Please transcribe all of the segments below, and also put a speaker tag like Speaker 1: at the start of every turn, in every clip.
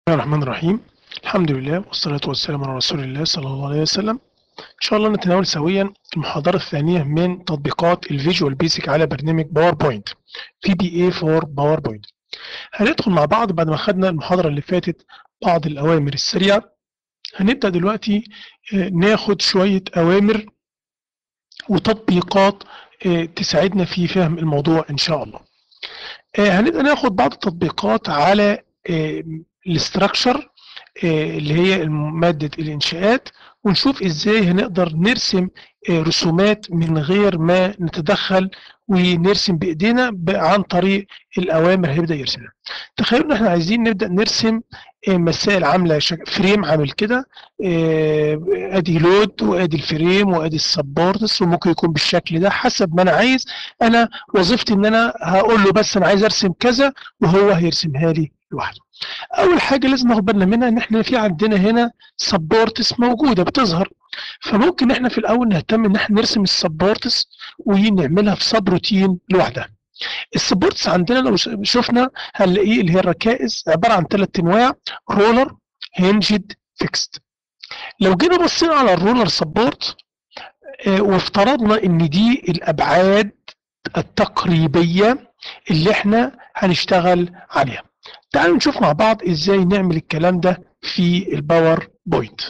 Speaker 1: الله الرحمن الرحيم الحمد لله والصلاة والسلام على رسول الله صلى الله عليه وسلم إن شاء الله نتناول سويا المحاضرة الثانية من تطبيقات الفيجوال بيسك على برنامج باوربوينت في بي اي فور باوربوينت هندخل مع بعض بعد ما خدنا المحاضرة اللي فاتت بعض الأوامر السريعة هنبدأ دلوقتي آه، ناخد شوية أوامر وتطبيقات آه، تساعدنا في فهم الموضوع إن شاء الله آه، هنبدأ ناخد بعض التطبيقات على الاستراكشر اللي هي مادة الإنشاءات ونشوف إزاي هنقدر نرسم آه، رسومات من غير ما نتدخل ونرسم بإيدينا ب- عن طريق الأوامر هيبدأ يرسمها. تخيلوا إن إحنا عايزين نبدأ نرسم آه، مسائل عاملة شك- فريم عامل كده آه، ادي لود وادي الفريم وادي السبورتس وممكن يكون بالشكل ده حسب ما انا عايز انا وظيفتي ان انا هقول له بس انا عايز ارسم كذا وهو هيرسمها لي لوحده اول حاجه لازم ناخد بالنا منها ان احنا في عندنا هنا سبورتس موجوده بتظهر فممكن احنا في الاول نهتم ان احنا نرسم السبورتس ونعملها في سب روتين لوحدها السبورتس عندنا لو ش- شفنا هنلاقيه اللي هي الركائز عباره عن ثلاث انواع رولر هنجد فيكست لو جينا بصينا على الرولر سبورت آه، وافترضنا ان دي الابعاد التقريبيه اللي احنا هنشتغل عليها تعالوا نشوف مع بعض ازاي نعمل الكلام ده في الباور بوينت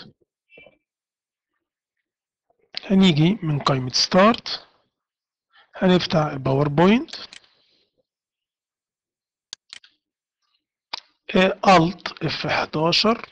Speaker 1: هنيجي من قائمة ستارت هنفتح الباور بوينت الت اف 11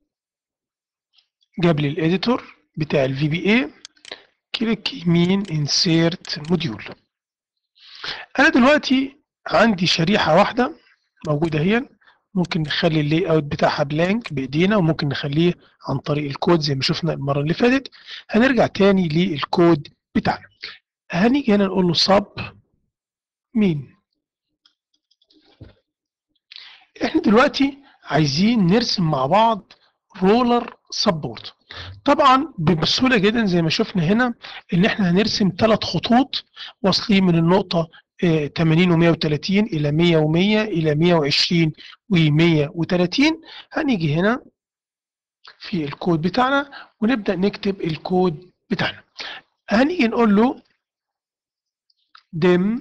Speaker 1: جاب لي الاديتور بتاع الفي بي اي كليك يمين انسيرت موديول انا دلوقتي عندي شريحة واحدة موجودة هي ممكن نخلي اللي اوت بتاعها بلانك بايدينا وممكن نخليه عن طريق الكود زي ما شفنا المرة اللي فاتت هنرجع تاني للكود بتاعنا هنيجي هنا نقول له سب مين احنا دلوقتي عايزين نرسم مع بعض رولر سبورت طبعا بسهوله جدا زي ما شفنا هنا ان احنا هنرسم ثلاث خطوط واصلين من النقطه آه، 80 و130 الى 100 و100 الى 120 و130 هنيجي هنا في الكود بتاعنا ونبدا نكتب الكود بتاعنا هنيجي نقول له dim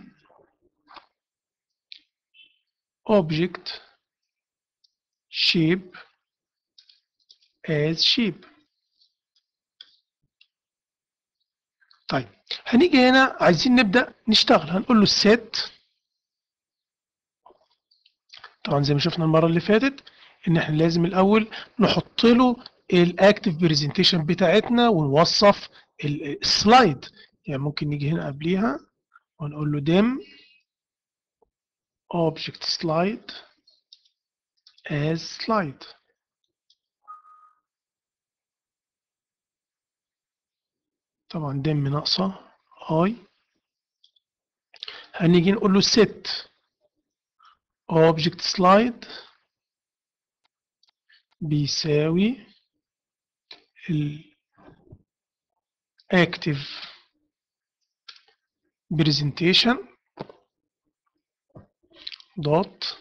Speaker 1: object shape as shape طيب هنيجي هنا عايزين نبدأ نشتغل هنقول له set طبعا زي ما شفنا المرة اللي فاتت ان احنا لازم الاول نحط له الاكتف برزنتيشن بتاعتنا ونوصف ال- السلايد يعني ممكن نيجي هنا قبليها ونقول له dim object slide as slide طبعا دم ناقصة اي هنيجي نقول له set object slide بيساوي ال active presentation dot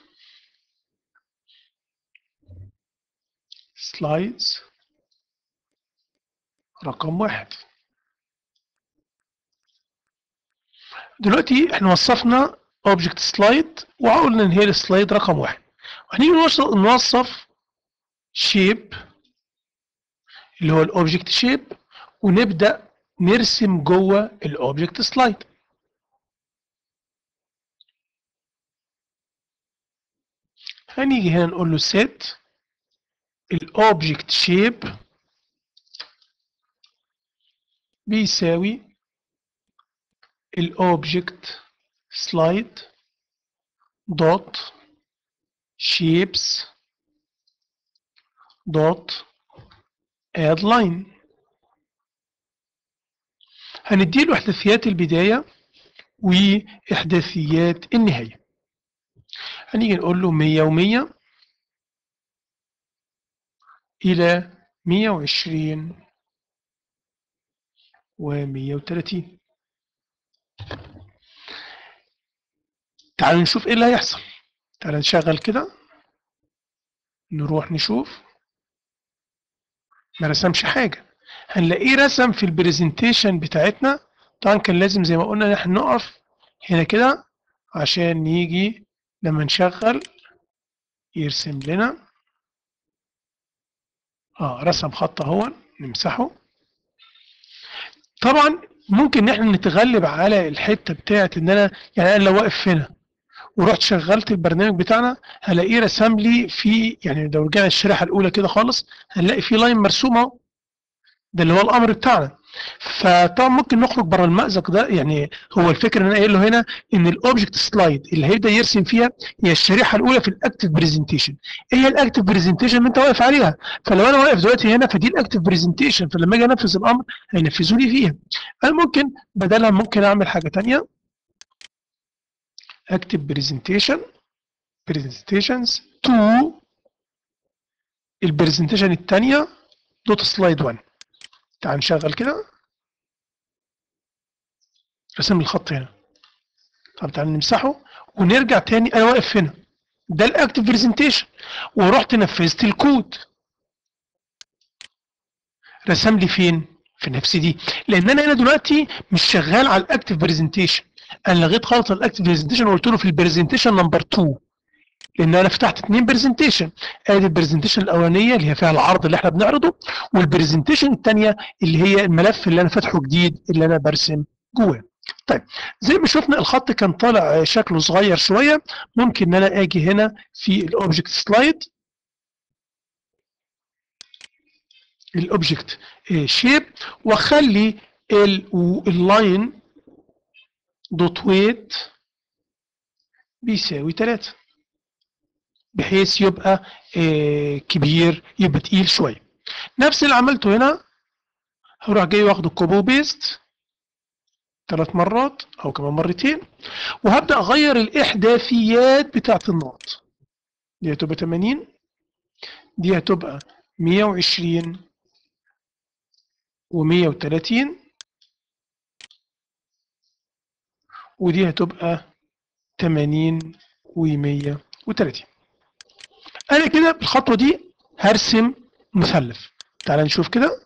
Speaker 1: slides رقم واحد دلوقتي احنا وصفنا object slide وقلنا ان هي السلايد رقم واحد هنيجي نوصف نوصف shape اللي هو الاوبجكت شيب ونبدا نرسم جوه الاوبجكت سلايد هنيجي هنا نقول له set الاوبجكت شيب بيساوي الاوبجكت سلايد دوت شيبس دوت اد لاين هنديله احداثيات البدايه واحداثيات النهايه هنيجي نقول له 100 و100 الى 120 و130 تعالوا نشوف ايه اللي هيحصل تعالى نشغل كده نروح نشوف ما رسمش حاجة هنلاقيه رسم في البرزنتيشن بتاعتنا طبعا كان لازم زي ما قلنا ان احنا نقف هنا كده عشان يجي لما نشغل يرسم لنا اه رسم خط اهو نمسحه طبعا ممكن ان احنا نتغلب على الحته بتاعت ان انا يعني انا لو واقف هنا ورحت شغلت البرنامج بتاعنا هلاقيه رسم لي في يعني لو رجعنا الشريحه الاولى كده خالص هنلاقي في لاين مرسوم اهو ده اللي هو الامر بتاعنا فطبعا ممكن نخرج بره المأزق ده يعني هو الفكره ان انا قايل له هنا ان الاوبجكت سلايد اللي هيبدا يرسم فيها هي الشريحه الاولى في الاكتف برزنتيشن ايه هي الاكتف برزنتيشن اللي انت واقف عليها فلو انا واقف دلوقتي هنا فدي الاكتف برزنتيشن فلما اجي انفذ الامر هينفذوا لي فيها انا ممكن بدلها ممكن اعمل حاجه ثانيه اكتب برزنتيشن برزنتيشنز تو البرزنتيشن الثانيه دوت سلايد 1 تعال نشغل كده رسم الخط هنا طب تعال نمسحه ونرجع تاني انا واقف هنا ده الاكتف برزنتيشن ورحت نفذت الكود رسم لي فين في نفس دي لان انا هنا دلوقتي مش شغال على الاكتف برزنتيشن انا لغيت خالص الاكتف برزنتيشن وقلت له في البرزنتيشن نمبر 2 لان انا فتحت اثنين برزنتيشن ادي البرزنتيشن الاولانيه اللي هي فيها العرض اللي احنا بنعرضه والبرزنتيشن الثانيه اللي هي الملف اللي انا فاتحه جديد اللي انا برسم جواه طيب زي ما شفنا الخط كان طالع شكله صغير شويه ممكن ان انا اجي هنا في الاوبجكت سلايد الاوبجكت شيب واخلي اللاين دوت ويت بيساوي 3 بحيث يبقى آه كبير يبقى تقيل شويه نفس اللي عملته هنا هروح جاي واخده كوبو بيست ثلاث مرات او كمان مرتين وهبدا اغير الاحداثيات بتاعت النقط دي هتبقى 80 دي هتبقى 120 و130 ودي هتبقى 80 و130 انا كده بالخطوه دي هرسم مثلث تعال نشوف كده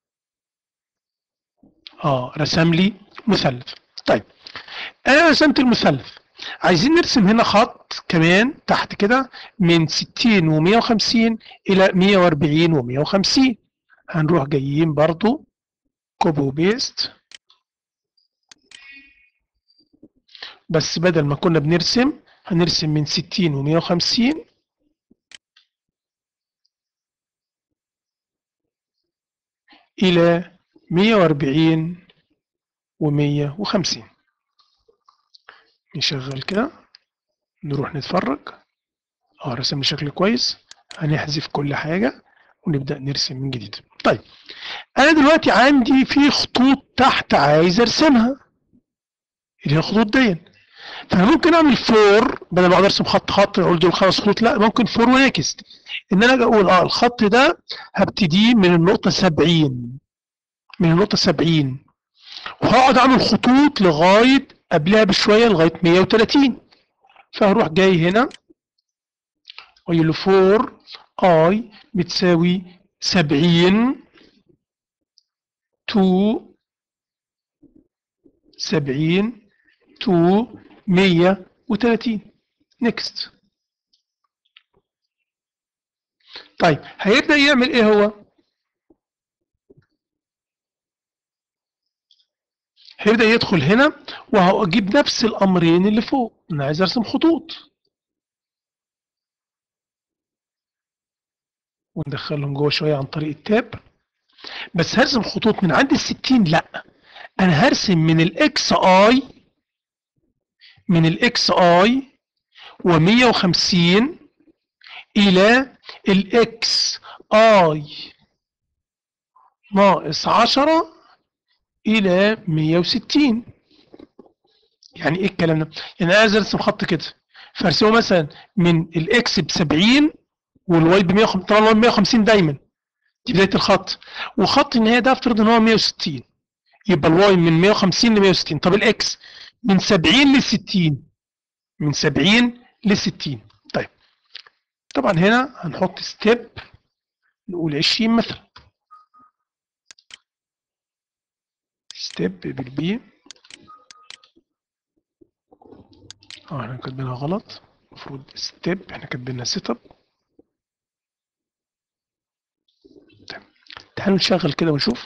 Speaker 1: اه رسم لي مثلث طيب انا رسمت المثلث عايزين نرسم هنا خط كمان تحت كده من 60 و150 الى 140 و150 هنروح جايين برضو كوبو بيست بس بدل ما كنا بنرسم هنرسم من 60 و150 إلى 140 و150 نشغل كده نروح نتفرج اه رسم بشكل كويس هنحذف كل حاجة ونبدأ نرسم من جديد طيب أنا دلوقتي عندي في خطوط تحت عايز أرسمها اللي هي الخطوط دي فأنا ممكن أعمل فور بدل ما أقعد أرسم خط خط أقول دول خمس خطوط لا ممكن فور ونكست إن أنا أجي أقول أه الخط ده هبتديه من النقطة 70 من النقطة 70 وهقعد اعمل خطوط لغايه قبلها بشويه لغايه 130 فهروح جاي هنا واقول له 4 اي بتساوي 70 تو 70 تو 130 نيكست طيب هيبدا يعمل ايه هو هيبدأ يدخل هنا وهجيب نفس الأمرين اللي فوق أنا عايز أرسم خطوط وندخلهم جوه شوية عن طريق التاب بس هرسم خطوط من عند الستين لا أنا هرسم من الإكس آي من الإكس آي ومية وخمسين إلى الإكس آي ناقص عشرة الى 160 يعني ايه الكلام ده يعني انا عايز ارسم خط كده فارسمه مثلا من الاكس ب 70 والواي ب 150 طبعا الواي ب 150 دايما دي بدايه الخط وخط النهايه ده افترض ان هو 160 يبقى الواي من 150 ل 160 طب الاكس من 70 ل 60 من 70 ل 60 طيب طبعا هنا هنحط ستيب نقول 20 مثلا ستيب بالبي اه احنا كاتبينها غلط المفروض ستيب احنا كاتبينها سيت اب تعالوا نشغل كده ونشوف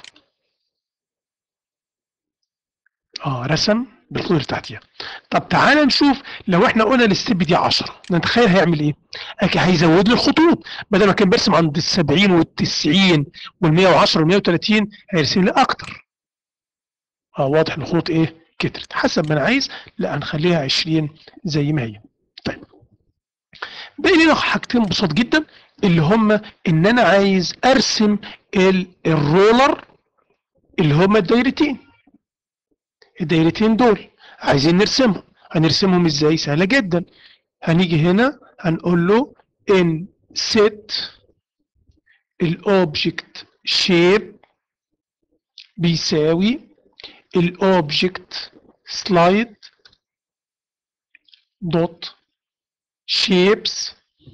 Speaker 1: اه رسم بالخطوط اللي تحتيها طب تعالى نشوف لو احنا قلنا الستيب دي 10 نتخيل هيعمل ايه؟ اكيد هيزود لي الخطوط بدل ما كان بيرسم عند ال 70 وال 90 وال 110 وال 130 هيرسم لي اكتر اه واضح ان الخطوط ايه؟ كترت حسب ما انا عايز لا هنخليها 20 زي ما هي طيب باقي لنا حاجتين بسيط جدا اللي هم ان انا عايز ارسم الرولر اللي هم الدايرتين الدايرتين دول عايزين نرسمهم هنرسمهم ازاي سهله جدا هنيجي هنا هنقول له ان set الاوبجكت شيب بيساوي الاوبجكت سلايد دوت شيبس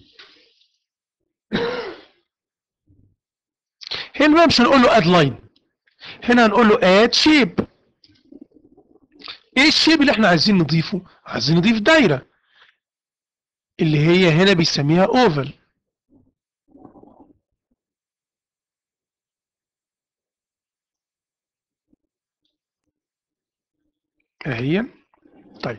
Speaker 1: هنا بقى مش هنقول له اد لاين هنا هنقول له اد شيب ايه الشيب اللي احنا عايزين نضيفه عايزين نضيف دايره اللي هي هنا بيسميها اوفل اهي طيب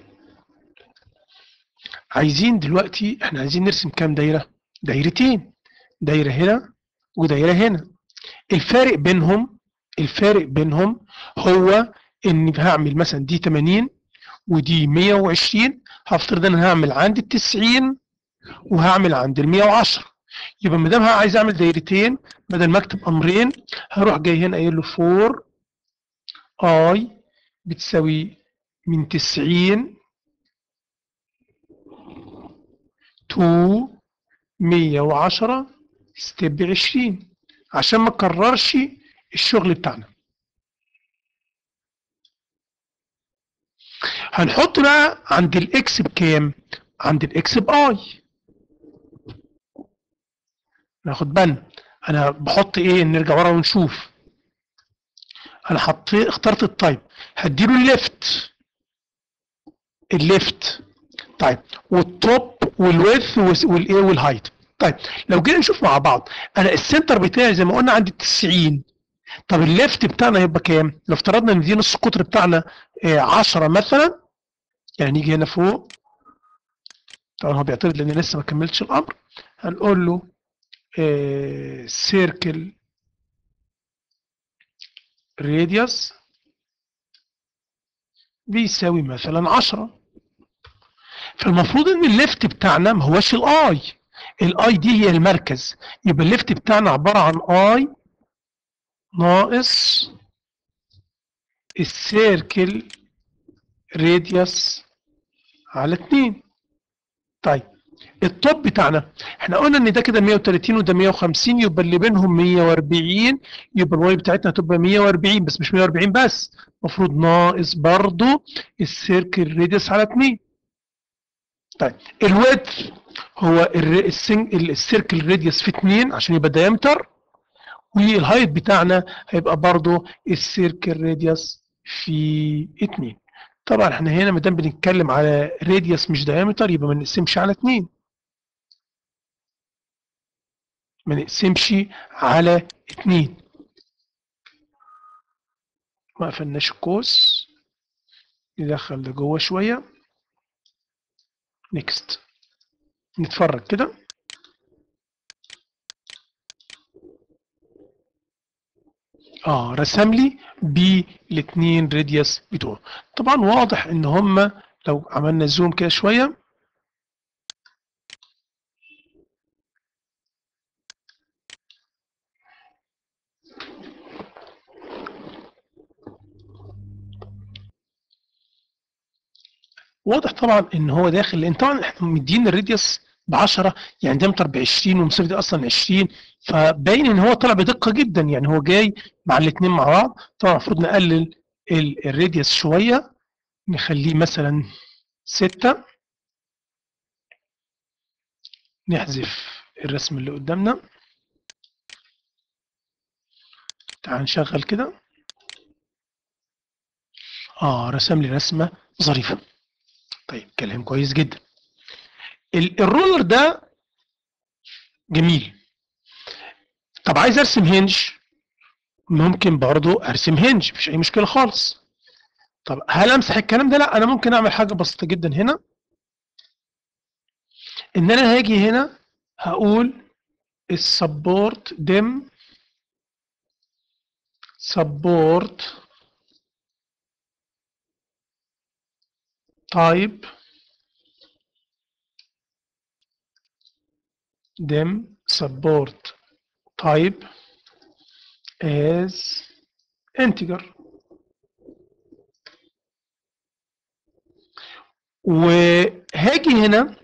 Speaker 1: عايزين دلوقتي احنا عايزين نرسم كام دايره دايرتين دايره هنا ودايره هنا الفارق بينهم الفارق بينهم هو ان هعمل مثلا دي 80 ودي 120 هفترض ان انا هعمل عند ال 90 وهعمل عند ال 110 يبقى ما دام عايز اعمل دايرتين بدل ما اكتب امرين هروح جاي هنا قايل له 4 اي بتساوي من 90 تو 110 ستيب 20 عشان ما اكررش الشغل بتاعنا هنحط بقى عند الاكس بكام عند الاكس باي ناخد بالنا انا بحط ايه نرجع ورا ونشوف انا حطيت اخترت التايب هديله الليفت الليفت طيب والتوب والويث والايه والهايت طيب لو جينا نشوف مع بعض انا السنتر بتاعي زي ما قلنا عند ال 90 طب الليفت بتاعنا هيبقى كام؟ لو افترضنا ان دي نص القطر بتاعنا 10 مثلا يعني نيجي هنا فوق طبعا هو بيعترض لان لسه ما كملتش الامر هنقول له سيركل راديوس بيساوي مثلا 10 فالمفروض ان الليفت بتاعنا ما هوش الاي الاي دي هي المركز يبقى الليفت بتاعنا عباره عن اي ناقص السيركل راديوس على 2 طيب التوب بتاعنا احنا قلنا ان ده كده 130 وده 150 يبقى اللي بينهم 140 يبقى الواي بتاعتنا هتبقى 140 بس مش 140 بس المفروض ناقص برضو السيركل راديوس على 2 طيب الويدث هو السيركل راديوس في 2 عشان يبقى دايمتر والهايت بتاعنا هيبقى برضو السيركل راديوس في 2 طبعا احنا هنا ما دام بنتكلم على راديوس مش دايمتر يبقى ما نقسمش على 2 ما نقسمش على 2 ما قفلناش القوس ندخل ده جوه شويه نيكست نتفرج كده اه رسم لي بالاثنين راديوس بتوعه طبعا واضح ان هم لو عملنا زوم كده شويه واضح طبعا ان هو داخل لان طبعا احنا مدين الراديوس ب 10 يعني ديامتر ب 20 والمسافه دي اصلا 20 فباين ان هو طلع بدقه جدا يعني هو جاي مع الاثنين مع بعض طبعا المفروض نقلل الراديوس شويه نخليه مثلا 6 نحذف الرسم اللي قدامنا تعال نشغل كده اه رسم لي رسمة ظريفة طيب كلام كويس جدا ال- الرولر ده جميل طب عايز ارسم هنج ممكن برضو ارسم هنج مفيش اي مشكلة خالص طب هل امسح الكلام ده لا انا ممكن اعمل حاجة بسيطة جدا هنا ان انا هاجي هنا هقول السبورت ديم سبورت type dem support type as integer وهاجي هنا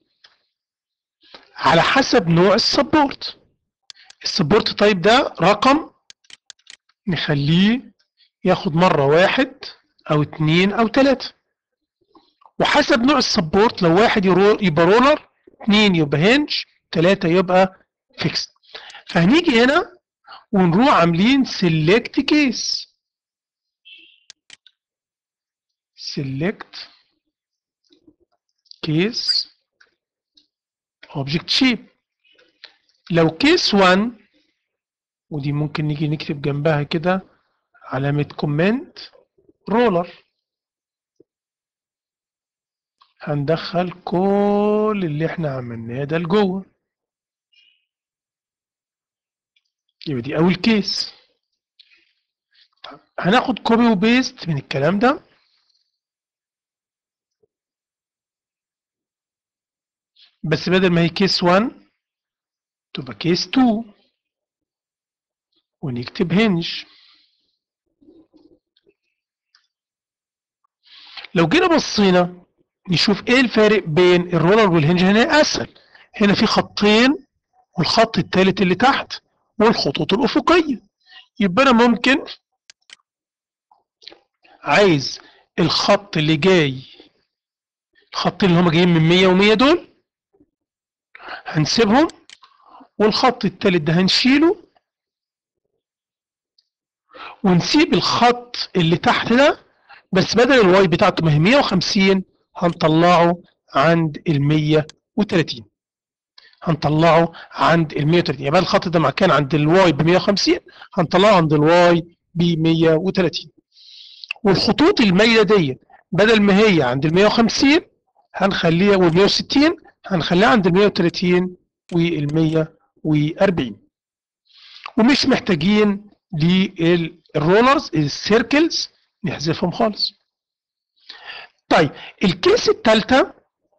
Speaker 1: على حسب نوع السبورت السبورت تايب ده رقم نخليه ياخد مرة واحد او اتنين او تلاتة وحسب نوع السبورت لو واحد يرو- يبقى رولر اتنين يبقى هنج تلاتة يبقى فيكس فهنيجي هنا ونروح عاملين select case select case object shape لو كيس 1 ودي ممكن نيجي نكتب جنبها كده علامة كومنت رولر هندخل كل اللي احنا عملناه ده لجوه يبقى دي اول كيس طب هناخد كوبي وبيست من الكلام ده بس بدل ما هي كيس 1 تبقى كيس 2 ونكتب هنج لو جينا بصينا نشوف ايه الفارق بين الرولر والهنج هنا اسهل هنا في خطين والخط الثالث اللي تحت والخطوط الافقيه يبقى انا ممكن عايز الخط اللي جاي الخطين اللي هما جايين من 100 و100 دول هنسيبهم والخط التالت ده هنشيله ونسيب الخط اللي تحت ده بس بدل الواي بتاعته ما هي 150 هنطلعه عند ال 130 هنطلعه عند ال 130 يبقى الخط ده ما كان عند الواي ب 150 هنطلعه عند الواي ب 130 والخطوط المايله دي بدل ما هي عند ال 150 هنخليها وال 160 هنخليها عند ال 130 وال 140 ومش محتاجين للرولرز السيركلز نحذفهم خالص طيب الكيس الثالثه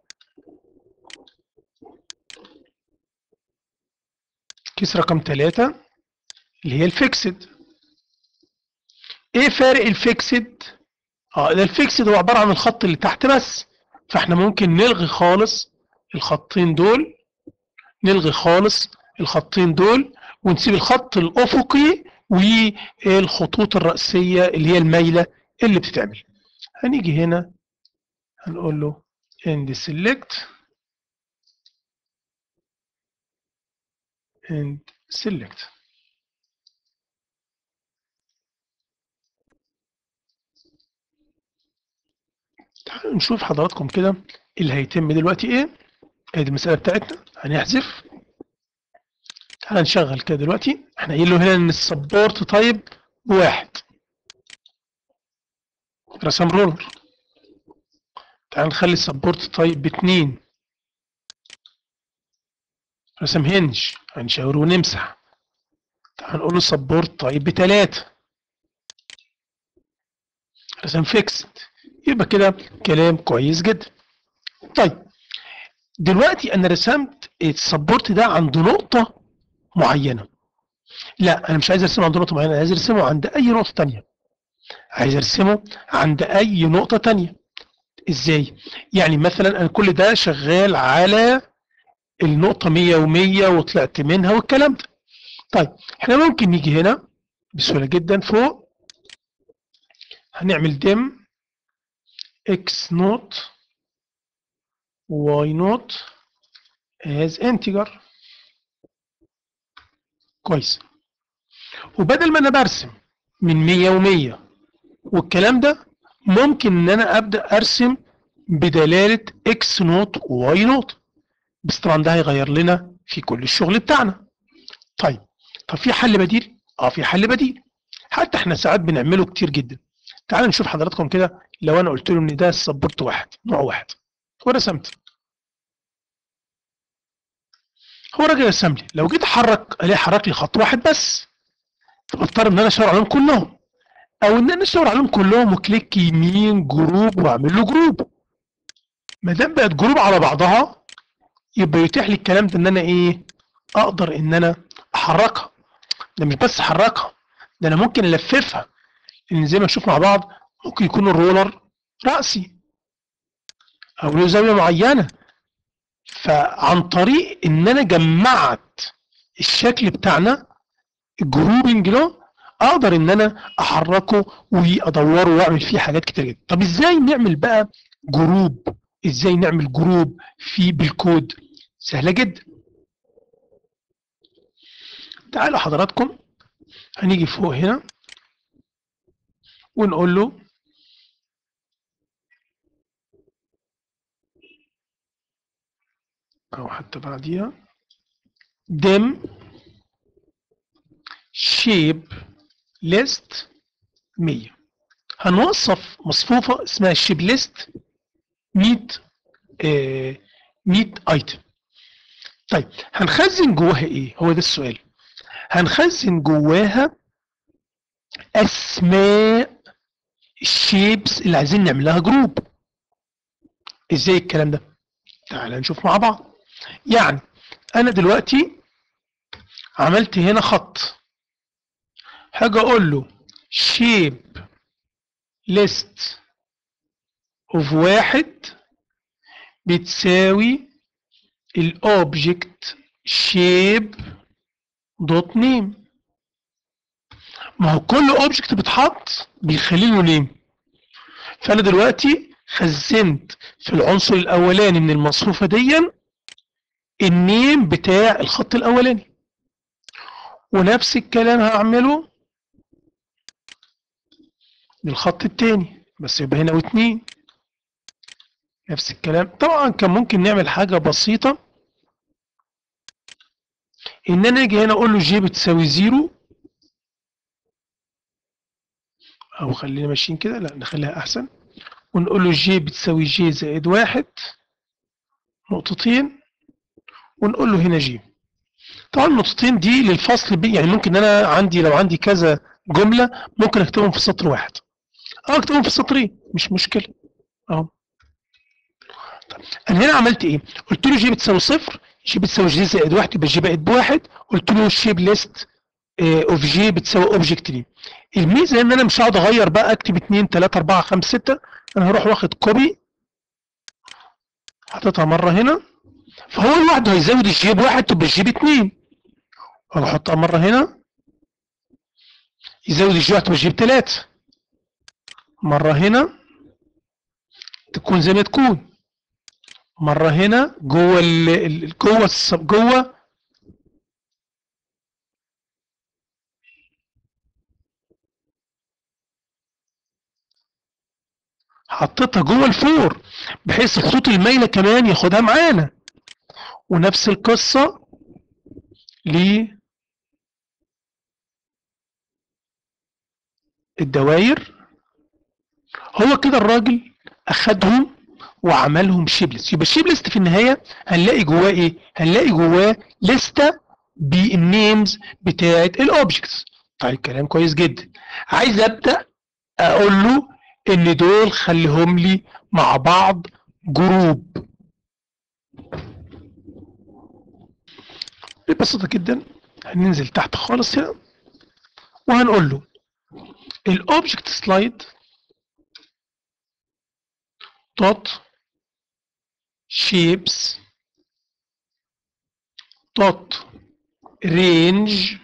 Speaker 1: كيس رقم ثلاثة اللي هي الفيكسد ايه فارق الفيكسد اه ده الفيكسد هو عبارة عن الخط اللي تحت بس فاحنا ممكن نلغي خالص الخطين دول نلغي خالص الخطين دول ونسيب الخط الافقي والخطوط الرأسية اللي هي المايلة اللي بتتعمل هنيجي هنا هنقول له end select and select تعالوا نشوف حضراتكم كده اللي هيتم دلوقتي ايه ادي المسألة بتاعتنا هنحذف تعالى نشغل كده دلوقتي احنا قايل له هنا ان السبورت طيب بواحد رسم رولر تعال نخلي السبورت طيب باتنين رسم هنج هنشاور ونمسح تعال نقول له سبورت طيب بتلاتة رسم فيكسد يبقى كده كلام كويس جدا طيب دلوقتي انا رسمت السبورت ده عند نقطة معينة لا انا مش عايز ارسمه عند نقطة معينة انا عايز ارسمه عند اي نقطة تانية عايز ارسمه عند اي نقطة تانية ازاي يعني مثلا انا كل ده شغال على النقطة 100 و100 وطلعت منها والكلام ده طيب احنا ممكن نيجي هنا بسهولة جدا فوق هنعمل دم x نوت y نوت as integer كويس وبدل ما انا برسم من 100 و100 والكلام ده ممكن ان انا ابدا ارسم بدلاله اكس نوت وواي نوت بس طبعا ده هيغير لنا في كل الشغل بتاعنا طيب طب في حل بديل اه في حل بديل حتى احنا ساعات بنعمله كتير جدا تعالوا نشوف حضراتكم كده لو انا قلت له ان ده سبورت واحد نوع واحد ورسمت هو راجل رسم لي لو جيت احرك الاقي حرك لي خط واحد بس فبضطر ان انا اشاور عليهم كلهم او ان انا اشاور عليهم كلهم وكليك يمين جروب واعمل له جروب ما دام بقت جروب على بعضها يبقى يتيح لي الكلام ده ان انا ايه اقدر ان انا احركها ده مش بس احركها ده انا ممكن الففها لان زي ما نشوف مع بعض ممكن يكون الرولر راسي او له زاويه معينه فعن طريق ان انا جمعت الشكل بتاعنا الجروبنج له اقدر ان انا احركه وادوره واعمل فيه حاجات كتير جدا طب ازاي نعمل بقى جروب ازاي نعمل جروب في بالكود سهله جدا تعالوا حضراتكم هنيجي فوق هنا ونقول له او حتى بعديها dim shape list 100 هنوصف مصفوفة اسمها الشيب ليست 100 آه 100 ايتم طيب هنخزن جواها ايه هو ده السؤال هنخزن جواها اسماء الشيبس اللي عايزين نعملها جروب ازاي الكلام ده تعال نشوف مع بعض يعني انا دلوقتي عملت هنا خط هاجي اقول له shape list of واحد بتساوي الاوبجكت shape دوت نيم ما هو كل اوبجكت بيتحط بيخلي له نيم فانا دلوقتي خزنت في العنصر الاولاني من المصفوفه دي النيم بتاع الخط الاولاني ونفس الكلام هعمله للخط التاني بس يبقى هنا واتنين نفس الكلام طبعا كان ممكن نعمل حاجة بسيطة ان انا اجي هنا اقول له جي بتساوي زيرو او خلينا ماشيين كده لا نخليها احسن ونقول له جي بتساوي جي زائد واحد نقطتين ونقول له هنا جي طبعا النقطتين دي للفصل بي يعني ممكن انا عندي لو عندي كذا جملة ممكن اكتبهم في سطر واحد او اكتبهم في سطرين مش مشكلة اهو طيب انا هنا عملت ايه قلت له جي بتساوي صفر جي بتساوي جي زائد واحد يبقى جي بقت بواحد قلت له الشيب ليست اوف جي بتساوي اوبجكت دي الميزه ان انا مش هقعد اغير بقى اكتب 2 3 4 5 6 انا هروح واخد كوبي حاططها مره هنا فهو لوحده هيزود الجي بواحد تبقى الجي باتنين اروح احطها مره هنا يزود الجي تبقى الجي بتلاته مره هنا تكون زي ما تكون مره هنا جوه ال جوه جوه حطيتها جوه الفور بحيث الخطوط المايله كمان ياخدها معانا ونفس القصه ل الدواير هو كده الراجل اخدهم وعملهم شيبلست يبقى الشيبلست في النهايه هنلاقي جواه ايه هنلاقي جواه لسته بالنيمز بتاعه الاوبجكتس طيب كلام كويس جدا عايز ابدا اقول له ان دول خليهم لي مع بعض جروب ببساطة جدا هننزل تحت خالص هنا وهنقول له الاوبجكت سلايد دوت shapes دوت range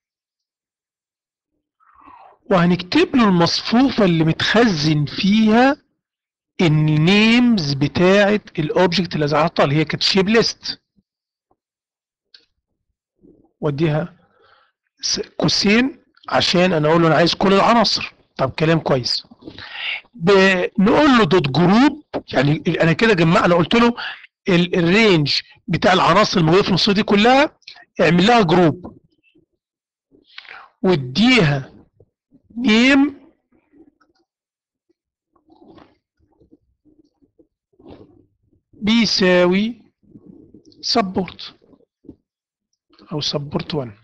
Speaker 1: وهنكتب له المصفوفة اللي متخزن فيها النيمز بتاعة الاوبجكت اللي زعلتها اللي هي كانت شيب ليست واديها قوسين عشان انا اقول له انا عايز كل العناصر طب كلام كويس بنقول له دوت جروب يعني انا كده جمعنا قلت له الرينج بتاع العناصر الموجوده في النصوص دي كلها اعمل لها جروب واديها نيم بيساوي سبورت او سبورت 1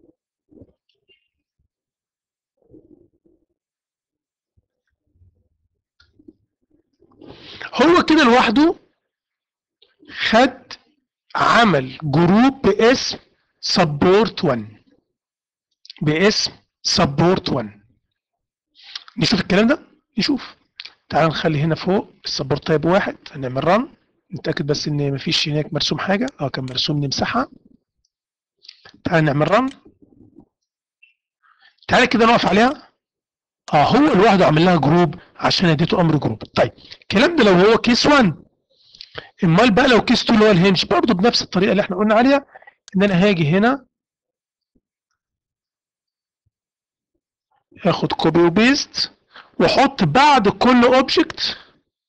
Speaker 1: هو كده لوحده خد عمل جروب باسم سبورت 1 باسم سبورت 1 نشوف الكلام ده نشوف تعال نخلي هنا فوق السبورت تايب واحد هنعمل رن نتاكد بس ان مفيش هناك مرسوم حاجه اه كان مرسوم نمسحها تعال نعمل رن تعال كده نقف عليها اه هو لوحده عمل لها جروب عشان اديته امر جروب طيب الكلام ده لو هو كيس 1 امال بقى لو كيس 2 اللي هو الهنج برضه بنفس الطريقه اللي احنا قلنا عليها ان انا هاجي هنا اخد كوبي وبيست واحط بعد كل اوبجكت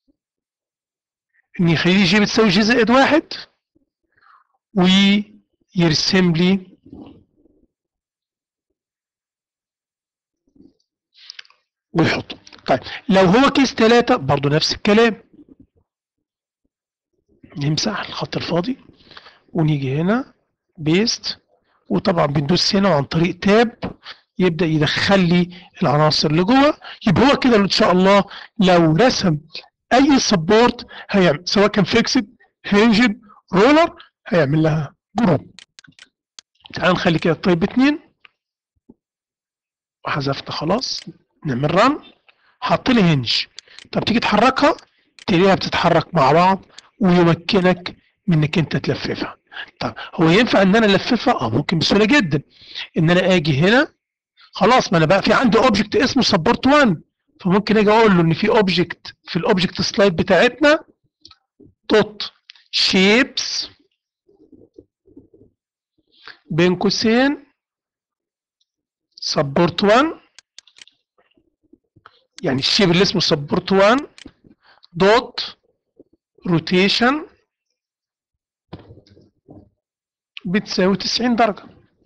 Speaker 1: ان يخليه جي بتساوي جي زائد واحد ويرسم لي ويحطه طيب لو هو كيس 3 برضه نفس الكلام نمسح الخط الفاضي ونيجي هنا بيست وطبعا بندوس هنا عن طريق تاب يبدا يدخل لي العناصر اللي جوه يبقى هو كده ان شاء الله لو رسم اي سبورت هيعمل سواء كان فيكسد هينجد رولر هيعمل لها جروب تعال نخلي كده طيب اتنين وحذفت خلاص نعمل رن حط لي هنج طب تيجي تحركها تلاقيها بتتحرك مع بعض ويمكنك من انك انت تلففها طب هو ينفع ان انا الففها اه ممكن بسهوله جدا ان انا اجي هنا خلاص ما انا بقى في عندي اوبجكت اسمه سبورت 1 فممكن اجي اقول له ان في اوبجكت في الاوبجكت سلايد بتاعتنا دوت شيبس بين قوسين سبورت 1 يعني الشيب اللي اسمه سبورت 1 دوت روتيشن بتساوي 90 درجة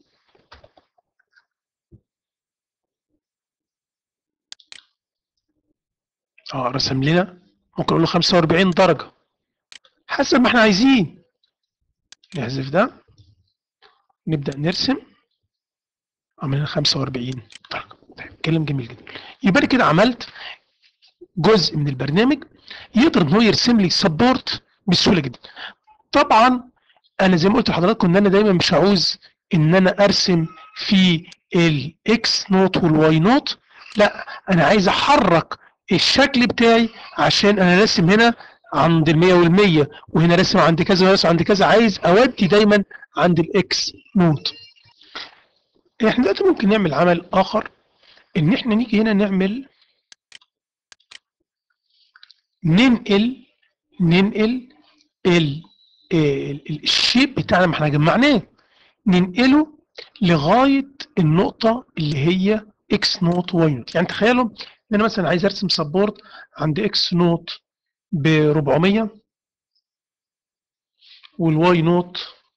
Speaker 1: اه رسم لنا ممكن اقول له 45 درجة حسب ما احنا عايزين نحذف ده نبدأ نرسم عملنا 45 درجة طيب كلام جميل جدا يبقى كده عملت جزء من البرنامج يقدر ان هو يرسم لي سبورت بسهوله جدا طبعا انا زي ما قلت لحضراتكم ان انا دايما مش عاوز ان انا ارسم في الاكس نوت والواي نوت لا انا عايز احرك الشكل بتاعي عشان انا راسم هنا عند ال 100 وال 100 وهنا راسم عند كذا وراسم عند كذا عايز اودي دايما عند الاكس نوت احنا دلوقتي ممكن نعمل عمل اخر ان احنا نيجي هنا نعمل ننقل ننقل ال الشيب بتاعنا ما احنا جمعناه ننقله لغايه النقطه اللي هي اكس نوت واي نوت يعني تخيلوا ان انا مثلا عايز ارسم سبورت عند اكس نوت ب 400 والواي نوت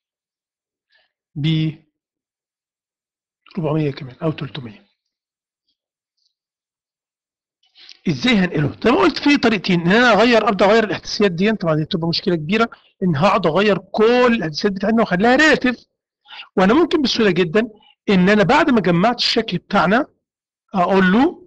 Speaker 1: ب 400 كمان او 300 ازاي هنقله؟ زي ما قلت في طريقتين ان انا اغير ابدا اغير الاحداثيات دي طبعا دي تبقى مشكله كبيره ان هقعد اغير كل الاحداثيات بتاعتنا واخليها ريلاتيف وانا ممكن بسهوله جدا ان انا بعد ما جمعت الشكل بتاعنا اقول له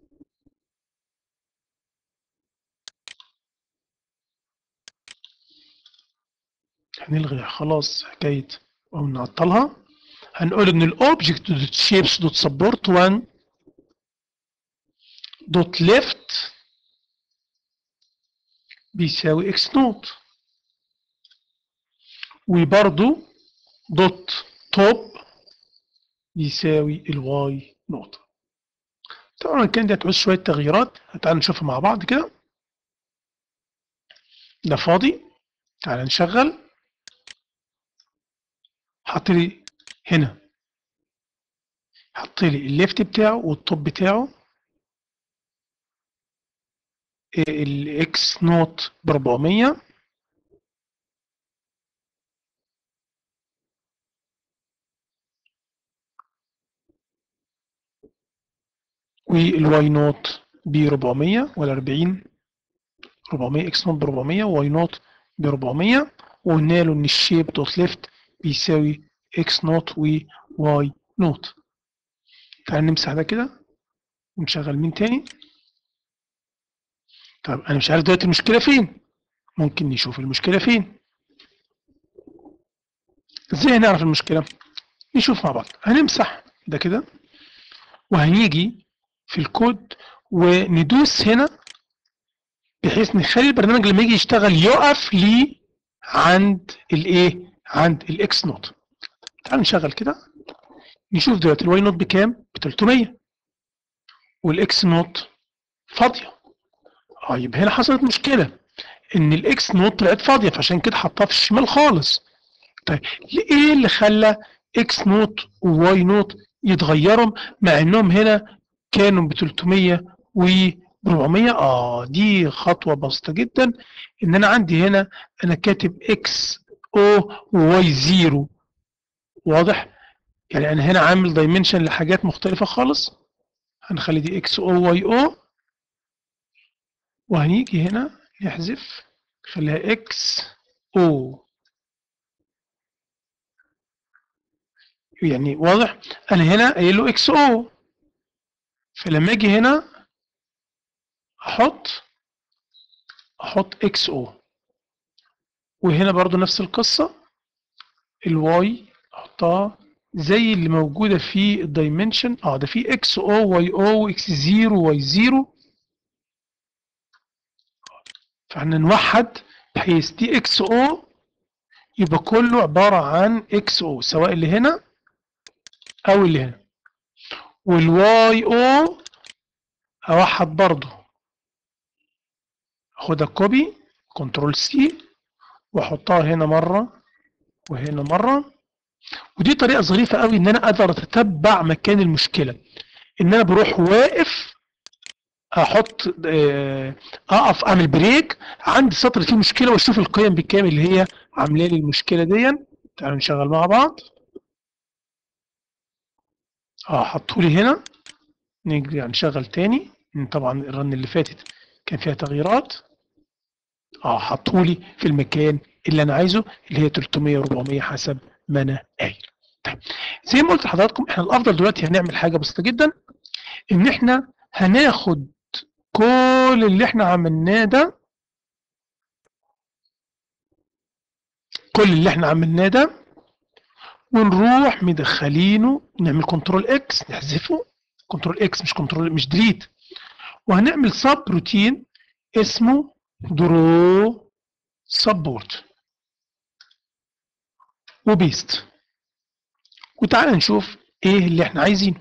Speaker 1: هنلغي خلاص حكايه او نعطلها هنقول ان الاوبجكت دوت شيبس دوت سبورت 1 دوت ليفت بيساوي اكس نوت وبرضو دوت توب بيساوي الواي نوت طبعا كان دي هتعوز شويه تغييرات تعال نشوفها مع بعض كده ده فاضي تعال نشغل حط لي هنا حط لي الليفت بتاعه والتوب بتاعه الاكس نوت ب 400 والواي نوت ب 400 ولا 40 400 اكس نوت ب 400 واي نوت ب 400 وقلنا له ان الشيب دوت ليفت بيساوي اكس نوت وواي نوت تعال نمسح ده كده ونشغل مين تاني طب انا مش عارف دلوقتي المشكله فين ممكن نشوف المشكله فين ازاي هنعرف المشكله نشوف مع بعض هنمسح ده كده وهنيجي في الكود وندوس هنا بحيث نخلي البرنامج لما يجي يشتغل يقف لي عند الايه عند الاكس نوت تعال نشغل كده نشوف دلوقتي الواي نوت بكام ب 300 والاكس نوت فاضيه اه يبقى هنا حصلت مشكله ان الاكس نوت طلعت فاضيه فعشان كده حطها في الشمال خالص طيب ايه اللي خلى اكس نوت وواي نوت يتغيروا مع انهم هنا كانوا ب 300 و 400 اه دي خطوه بسيطه جدا ان انا عندي هنا انا كاتب اكس او وواي زيرو واضح يعني انا هنا عامل دايمنشن لحاجات مختلفه خالص هنخلي دي اكس او واي او وهنيجي هنا نحذف نخليها اكس او يعني واضح انا هنا قايل له اكس او فلما اجي هنا احط احط اكس او وهنا برضو نفس القصة الواي احطها زي اللي موجودة في الدايمنشن اه ده في اكس او واي او اكس زيرو واي زيرو فاحنا نوحد بحيث دي اكس او يبقى كله عبارة عن اكس او سواء اللي هنا او اللي هنا والواي او اوحد برضه اخدها كوبي كنترول سي واحطها هنا مره وهنا مره ودي طريقه ظريفه قوي ان انا اقدر اتتبع مكان المشكله ان انا بروح واقف احط اقف اعمل بريك عند سطر فيه مشكله واشوف القيم بكام اللي هي عامله لي المشكله دي تعالوا نشغل مع بعض اه حطوا لي هنا نيجي نشغل تاني طبعا الرن اللي فاتت كان فيها تغييرات اه حطوا لي في المكان اللي انا عايزه اللي هي 300 400 حسب ما انا قايل طيب زي ما قلت لحضراتكم احنا الافضل دلوقتي هنعمل حاجه بسيطه جدا ان احنا هناخد كل اللي احنا عملناه ده كل اللي احنا عملناه ده ونروح مدخلينه نعمل كنترول اكس نحذفه كنترول اكس مش كنترول مش ديليت وهنعمل سب روتين اسمه درو سبورت وبيست وتعالى نشوف ايه اللي احنا عايزينه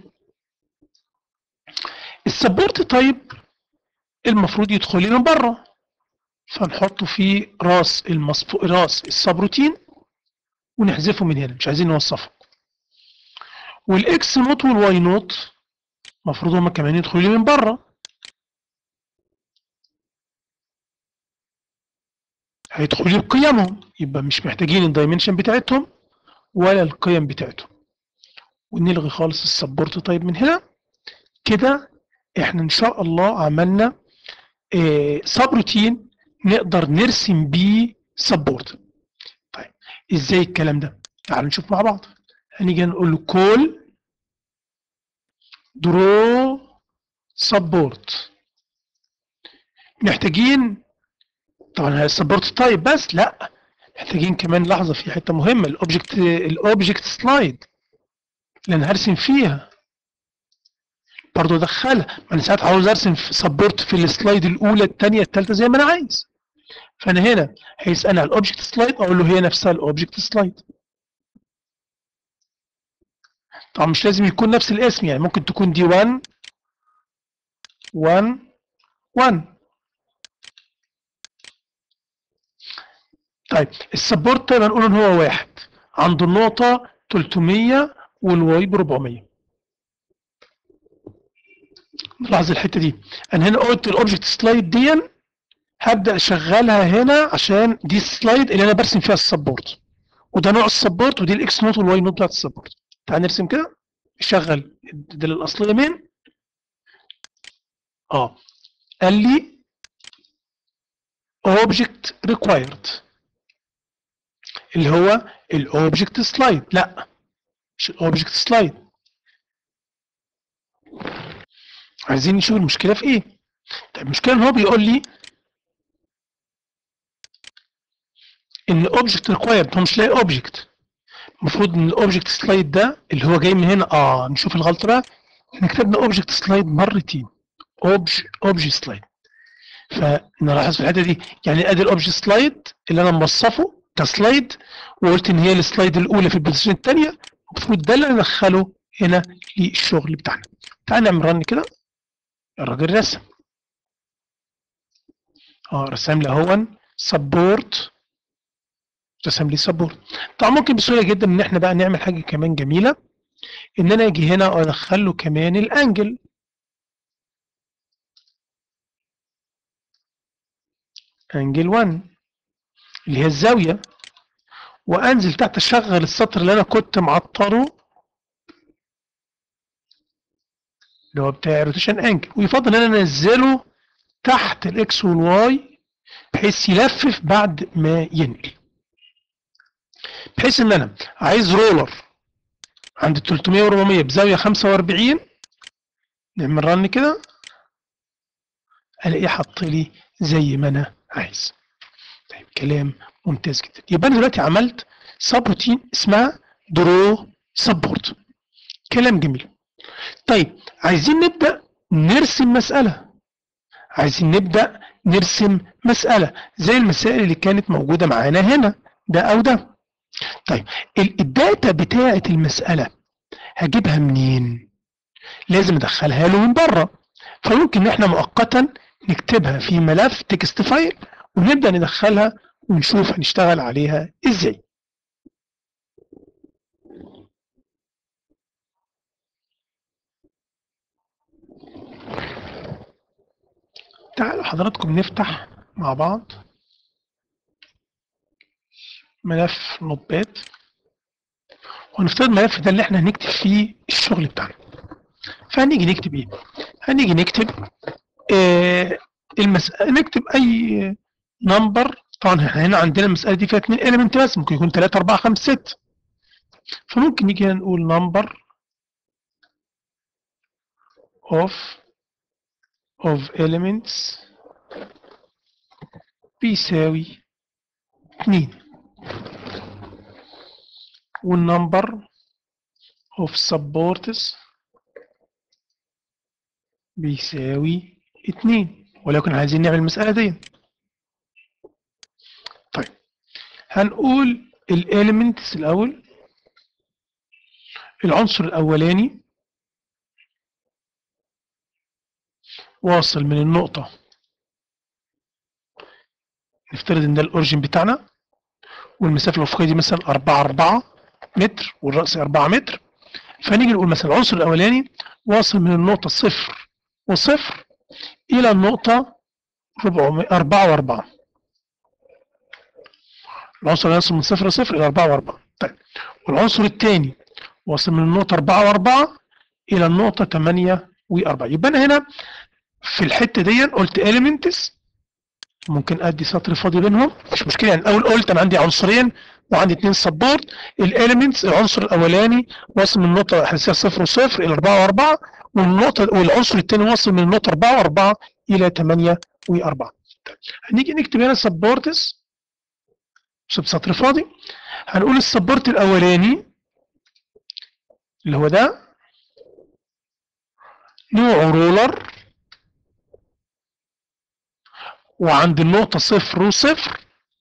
Speaker 1: السبورت طيب المفروض يدخل لي من بره فنحطه في راس المصفو راس السبروتين ونحذفه من هنا مش عايزين نوصفه والاكس نوت والواي نوت المفروض هما كمان يدخلوا لي من بره هيدخلوا لي بقيمهم يبقى مش محتاجين الدايمنشن بتاعتهم ولا القيم بتاعتهم ونلغي خالص السبورت طيب من هنا كده احنا ان شاء الله عملنا اه سب روتين نقدر نرسم بيه سبورت طيب ازاي الكلام ده تعالوا نشوف مع بعض هنيجي نقول له كول درو سبورت محتاجين طبعا السبورت تايب بس لا محتاجين كمان لحظه في حته مهمه الاوبجكت الاوبجكت سلايد اللي انا هرسم فيها برضه ادخلها ما انا ساعات عاوز ارسم في سبورت في السلايد الاولى الثانيه الثالثه زي ما انا عايز فانا هنا هيسالني على الاوبجكت سلايد اقول له هي نفسها الاوبجكت سلايد طبعا مش لازم يكون نفس الاسم يعني ممكن تكون دي 1 1 1 طيب السبورت طيب هنقول ان هو واحد عنده النقطة 300 والواي ب 400 نلاحظ الحته دي انا هنا قلت الاوبجكت سلايد دي هبدا اشغلها هنا عشان دي السلايد اللي انا برسم فيها السبورت وده نوع السبورت ودي الاكس نوت والواي نوت بتاعت السبورت تعال نرسم كده شغل الدليل الاصليه مين اه قال لي object required اللي هو الاوبجكت سلايد لا مش الاوبجكت سلايد عايزين نشوف المشكله في ايه طيب المشكله ان هو بيقول لي ان اوبجكت ريكوايرد هو مش لاقي اوبجكت المفروض ان الاوبجكت سلايد ده اللي هو جاي من هنا اه نشوف الغلطه بقى احنا كتبنا اوبجكت سلايد مرتين اوبجكت سلايد فنلاحظ في الحته دي يعني ادي الاوبجكت سلايد اللي انا موصفه كسلايد وقلت ان هي السلايد الاولى في البوزيشن الثانيه المفروض ده اللي ندخله هنا للشغل بتاعنا تعال نعمل رن كده الراجل رسم اه رسم لي اهون سبورت رسم لي سبورت طبعا ممكن بسهوله جدا ان احنا بقى نعمل حاجه كمان جميله ان انا اجي هنا وادخل له كمان الانجل انجل 1 اللي هي الزاويه وانزل تحت اشغل السطر اللي انا كنت معطره اللي هو بتاع روتيشن انجل ويفضل ان انا انزله تحت الاكس والواي بحيث يلفف بعد ما ينقل بحيث ان انا عايز رولر عند 300 و400 بزاويه 45 نعمل رن كده الاقيه حط لي زي ما انا عايز طيب كلام ممتاز جدا يبقى انا دلوقتي عملت سب روتين اسمها درو سبورت كلام جميل طيب عايزين نبدا نرسم مساله عايزين نبدا نرسم مساله زي المسائل اللي كانت موجوده معانا هنا ده او ده طيب الداتا بتاعه المساله هجيبها منين لازم ادخلها له من بره فممكن ان احنا مؤقتا نكتبها في ملف تكست فايل ونبدا ندخلها ونشوف هنشتغل عليها ازاي تعالوا حضراتكم نفتح مع بعض ملف نوتباد ونفترض الملف ده اللي احنا هنكتب فيه الشغل بتاعنا فهنيجي نكتب ايه هنيجي نكتب آه المسألة نكتب اي نمبر طبعا احنا هنا عندنا المسألة دي فيها اتنين element بس ممكن يكون 3 4 5 6 فممكن نيجي هنا نقول number of of elements بيساوي 2 والنمبر of supports بيساوي 2 ولكن عايزين نعمل المسألة دي طيب هنقول الاليمنتس الأول العنصر الأولاني واصل من النقطة نفترض ان ده الاوريجين بتاعنا والمسافة الأفقية دي مثلا 4 4 متر والرأس 4 متر فنيجي نقول مثلا العنصر الأولاني واصل من النقطة صفر وصفر إلى النقطة 4 و4 العنصر الأول من صفر لصفر إلى 4 و4 طيب والعنصر الثاني واصل من النقطة 4 و4 إلى النقطة 8 و4 يبقى أنا هنا في الحتة دي قلت elements ممكن ادي سطر فاضي بينهم مش مشكله يعني الاول قلت انا عندي عنصرين وعندي اثنين سبورت الاليمنتس العنصر الاولاني واصل من النقطه الاساسيه 0 و0 الى 4 و4 والنقطه والعنصر الثاني واصل من النقطه 4 و4 الى 8 و4 هنيجي نكتب هنا سبورتس سطر فاضي هنقول السبورت الاولاني اللي هو ده نوعه رولر وعند النقطة صفر وصفر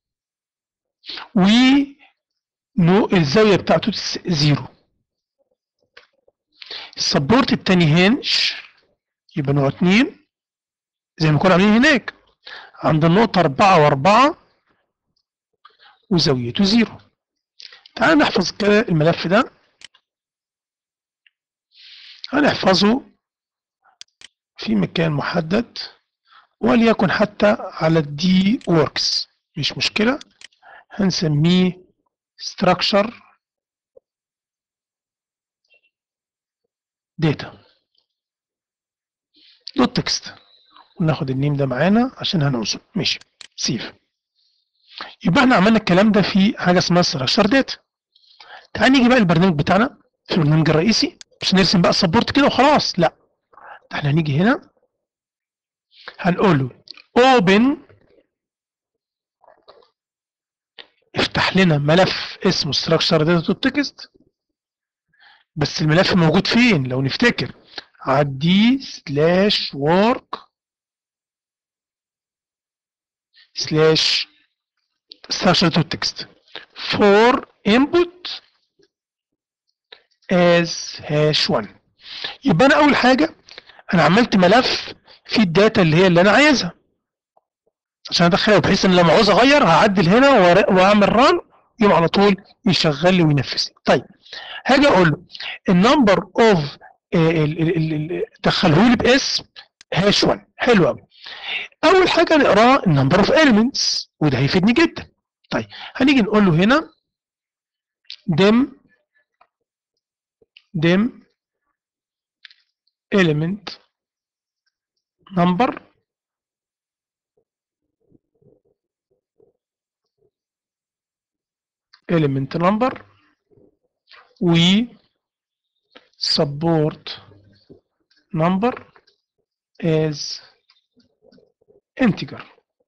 Speaker 1: والزاوية بتاعته زيرو السبورت التاني هنش يبقى نوع اتنين زي ما كنا عاملين هناك عند النقطة أربعة وأربعة وزاويته زيرو تعال نحفظ كده الملف ده هنحفظه في مكان محدد وليكن حتى على الدي works مش مشكلة هنسميه structure data دوت تكست وناخد النيم ده معانا عشان هنوصل ماشي سيف يبقى احنا عملنا الكلام ده في حاجه اسمها structure data تعال نيجي بقى البرنامج بتاعنا في البرنامج الرئيسي مش نرسم بقى السبورت كده وخلاص لا احنا هنيجي هنا هنقول له open افتح لنا ملف اسمه structure data text بس الملف موجود فين لو نفتكر عدي سلاش work سلاش structure data text for input as hash 1 يبقى انا اول حاجه انا عملت ملف فيه الداتا اللي هي اللي انا عايزها عشان ادخلها بحيث ان لما عاوز اغير هعدل هنا واعمل ران يقوم على طول يشغل لي وينفذ لي طيب هاجي اقول له النمبر اوف دخله لي باسم هاش 1 حلو قوي اول حاجه نقراه النمبر اوف elements وده هيفيدني جدا طيب هنيجي نقول له هنا dim dim element number element number و support number as integer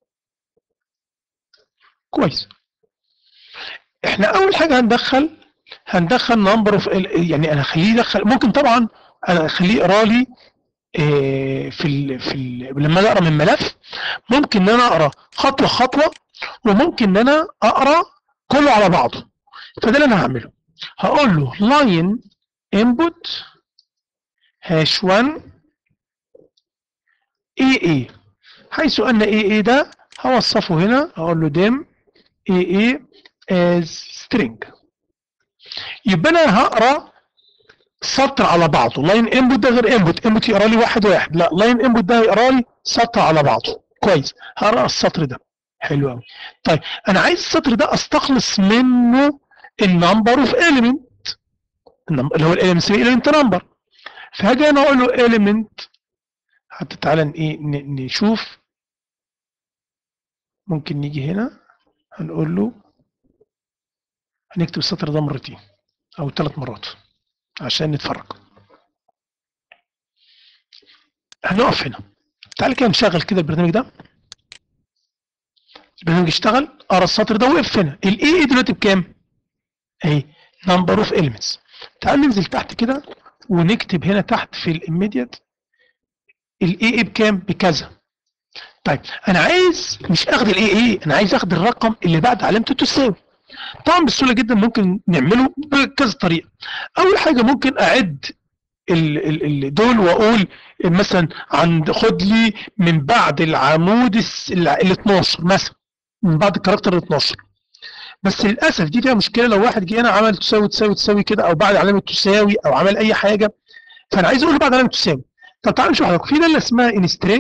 Speaker 1: كويس احنا اول حاجه هندخل هندخل نمبر اوف يعني انا اخليه يدخل ممكن طبعا انا اخليه يقرا لي في ال في ال لما اقرا من ملف ممكن ان انا اقرا خطوه خطوه وممكن ان انا اقرا كله على بعضه فده اللي انا هعمله هقول له line input hash 1 AA حيث ان AA ده هوصفه هنا هقول له dim AA as string يبقى انا هقرا سطر على بعضه لاين انبوت ده غير انبوت انبوت يقرا لي واحد واحد لا لاين انبوت ده هيقرا لي سطر على بعضه كويس هقرا السطر ده حلو قوي طيب انا عايز السطر ده استخلص منه النمبر اوف element اللي هو الاليمنت element نمبر فهاجي انا اقول له element حتى تعالى ايه نشوف ممكن نيجي هنا هنقول له هنكتب السطر ده مرتين او ثلاث مرات عشان نتفرج هنقف هنا تعالى كده نشغل كده البرنامج ده البرنامج اشتغل قرا السطر ده وقف هنا الاي اي دلوقتي بكام؟ اهي نمبر اوف elements تعال ننزل تحت كده ونكتب هنا تحت في الاميديت الاي اي بكام؟ بكذا طيب انا عايز مش اخد الاي اي انا عايز اخد الرقم اللي بعد علامته تساوي طبعا بسهوله جدا ممكن نعمله بكذا طريقه اول حاجه ممكن اعد ال ال ال دول واقول مثلا عند خد لي من بعد العمود ال 12 مثلا من بعد الكاركتر ال 12 بس للاسف دي فيها مشكله لو واحد جه هنا عمل تساوي تساوي تساوي كده او بعد علامه تساوي او عمل اي حاجه فانا عايز اقول له بعد علامه تساوي طب تعالوا نشوف حضرتك في داله اسمها انسترينج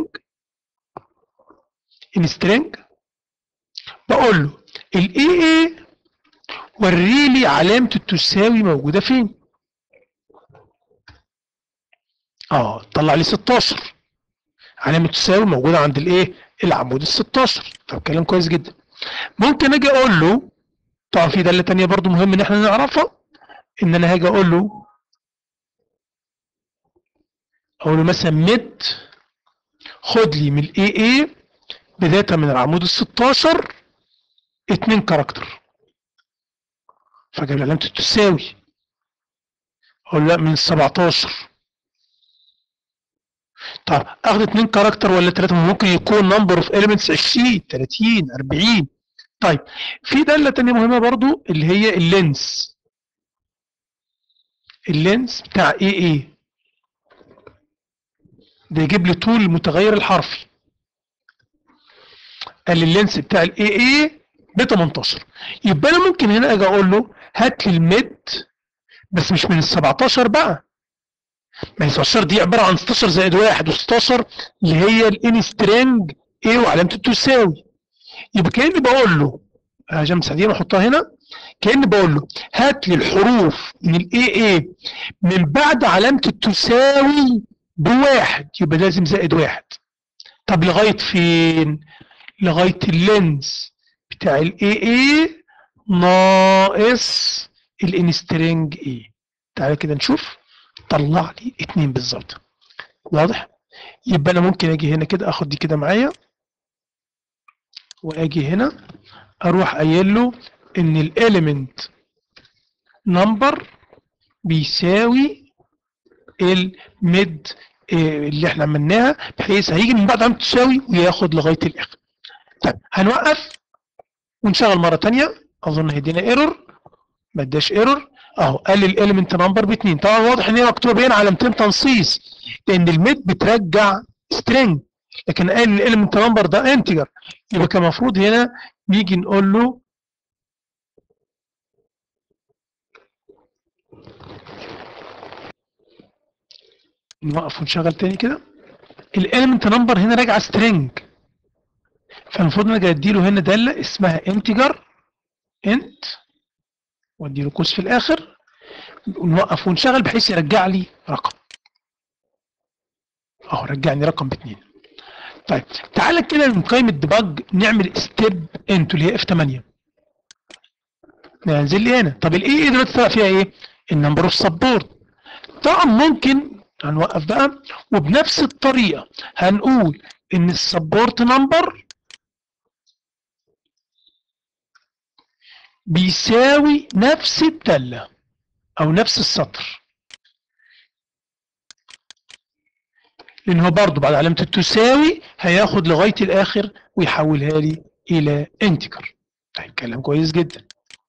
Speaker 1: انسترينج بقول له الاي اي وري لي علامه التساوي موجوده فين اه طلع لي 16 علامه تساوي موجوده عند الايه العمود ال 16 طب كلام كويس جدا ممكن اجي اقول له طبعا في داله ثانيه برضو مهم ان احنا نعرفها ان انا هاجي اقول له اقول له مثلا مد خد لي من الاي اي بدايه من العمود ال 16 اتنين كاركتر فجاب لي علامه التساوي اقول لا من ال 17 طب اخد اتنين كاركتر ولا ثلاثه ممكن يكون نمبر اوف اليمنتس 20 30 40 طيب في داله ثانيه مهمه برضو اللي هي اللينس اللينس بتاع اي اي ده يجيب لي طول المتغير الحرفي قال لي اللينس بتاع الاي اي ب 18 يبقى انا ممكن هنا اجي اقول له هات لي الميد بس مش من ال 17 بقى ما هي 16 دي عباره عن 16 زائد 1 و16 اللي هي الان سترينج ايه وعلامه التساوي يبقى كاني بقول له عشان مساعدين احطها هنا كاني بقول له هات لي الحروف من الاي اي من بعد علامه التساوي بواحد يبقى لازم زائد واحد طب لغايه فين؟ لغايه اللينز بتاع الاي اي ناقص الانسترينج اي تعالى كده نشوف طلع لي اتنين بالظبط واضح؟ يبقى انا ممكن اجي هنا كده اخد دي كده معايا واجي هنا اروح قايل له ان الاليمنت نمبر بيساوي الميد اللي احنا عملناها بحيث هيجي من بعد عم تساوي وياخد لغايه الاخر طيب هنوقف ونشغل مره ثانيه اظن هيدينا ايرور ما اداش ايرور اهو قال لي الاليمنت نمبر باثنين طبعا واضح ان هي مكتوبه هنا علامتين تنصيص لان الميد بترجع سترينج لكن قال الاليمنت نمبر ده انتجر يبقى كان المفروض هنا نيجي نقول له نوقف ونشغل تاني كده الاليمنت نمبر هنا راجعه سترينج فالمفروض انا ادي له هنا داله اسمها انتجر انت وادي له قوس في الاخر ونوقف ونشغل بحيث يرجع لي رقم اهو رجعني رقم باثنين طيب تعالى كده من قائمه ديباج نعمل ستيب انتو اللي هي اف 8 ننزل لي هنا طب الاي اي دلوقتي طلع فيها ايه؟ النمبر اوف سبورت طبعا ممكن هنوقف بقى وبنفس الطريقه هنقول ان السبورت نمبر بيساوي نفس الداله او نفس السطر لان هو برضه بعد علامه التساوي هياخد لغايه الاخر ويحولها لي الى انتجر طيب كلام كويس جدا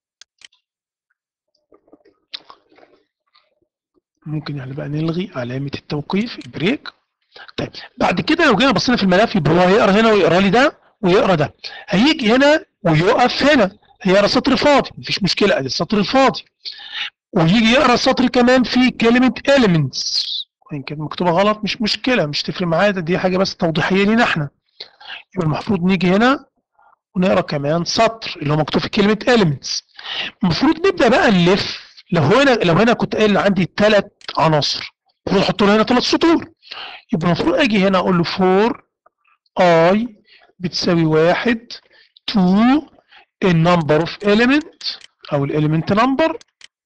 Speaker 1: ممكن يعني بقى نلغي علامه التوقيف البريك طيب بعد كده لو جينا بصينا في الملف يبقى هو هيقرا هنا ويقرا لي ده ويقرا ده هيجي هنا ويقف هنا هيقرا سطر فاضي مفيش مشكله ادي السطر الفاضي ويجي يقرا سطر كمان فيه كلمه elements وان كانت مكتوبه غلط مش مشكله مش تفرق معايا ده دي حاجه بس توضيحيه لينا احنا يبقى المفروض نيجي هنا ونقرا كمان سطر اللي هو مكتوب في كلمه elements المفروض نبدا بقى نلف لو هنا لو هنا كنت قايل عندي ثلاث عناصر المفروض احط له هنا ثلاث سطور يبقى المفروض اجي هنا اقول له 4 اي بتساوي واحد 2 النمبر اوف element او الاليمنت نمبر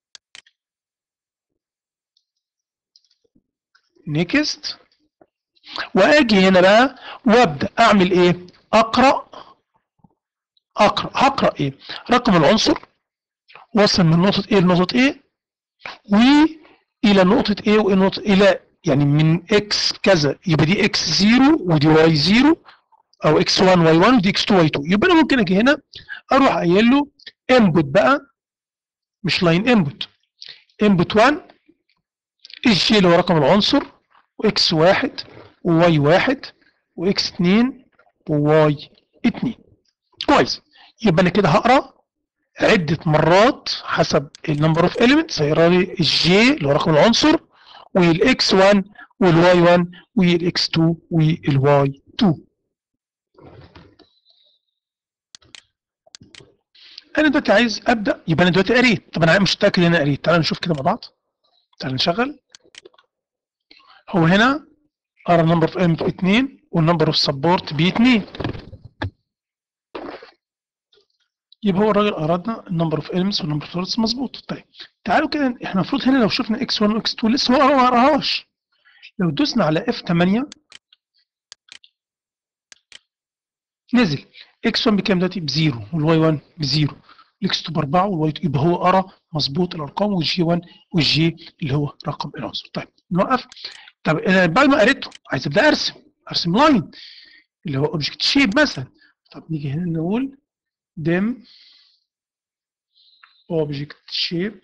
Speaker 1: نيكست واجي هنا بقى وابدا اعمل ايه اقرا اقرا هقرا ايه رقم العنصر وصل من نقطه ايه لنقطه ايه والى نقطه ايه والى نقطه الى يعني من اكس كذا يبقى دي اكس 0 ودي واي 0 او اكس 1 واي 1 ودي اكس 2 واي 2 يبقى انا ممكن اجي هنا اروح قايل له انبوت بقى مش لاين انبوت انبوت 1 الجي اللي هو رقم العنصر واكس واحد وواي واحد واكس اتنين وواي اتنين كويس يبقى انا كده هقرا عدة مرات حسب النمبر اوف اليمنتس هيقرا لي الجي اللي هو رقم العنصر والاكس 1 والواي 1 والاكس 2 والواي 2 انا دلوقتي عايز ابدا يبقى انا دلوقتي قريت طب انا مش متاكد ان انا قريت تعالى نشوف كده مع بعض تعالى نشغل هو هنا ارى النمبر اوف element ب 2 والنمبر اوف سبورت ب 2 يبقى هو الراجل ارادنا النمبر اوف elements والنمبر اوف سبورتس مظبوط طيب تعالوا كده احنا المفروض هنا لو شفنا اكس 1 واكس 2 لسه هو ما قراهاش لو دوسنا على اف 8 نزل اكس 1 بكام دلوقتي بزيرو والواي 1 بزيرو الاكس 2 باربعه والواي 2 يبقى هو قرا مظبوط الارقام والجي 1 والجي اللي هو رقم العنصر طيب نوقف طب انا بعد ما قريته عايز ابدا ارسم ارسم لاين اللي هو اوبجكت شيب مثلا طب نيجي هنا نقول ديم اوبجكت شيب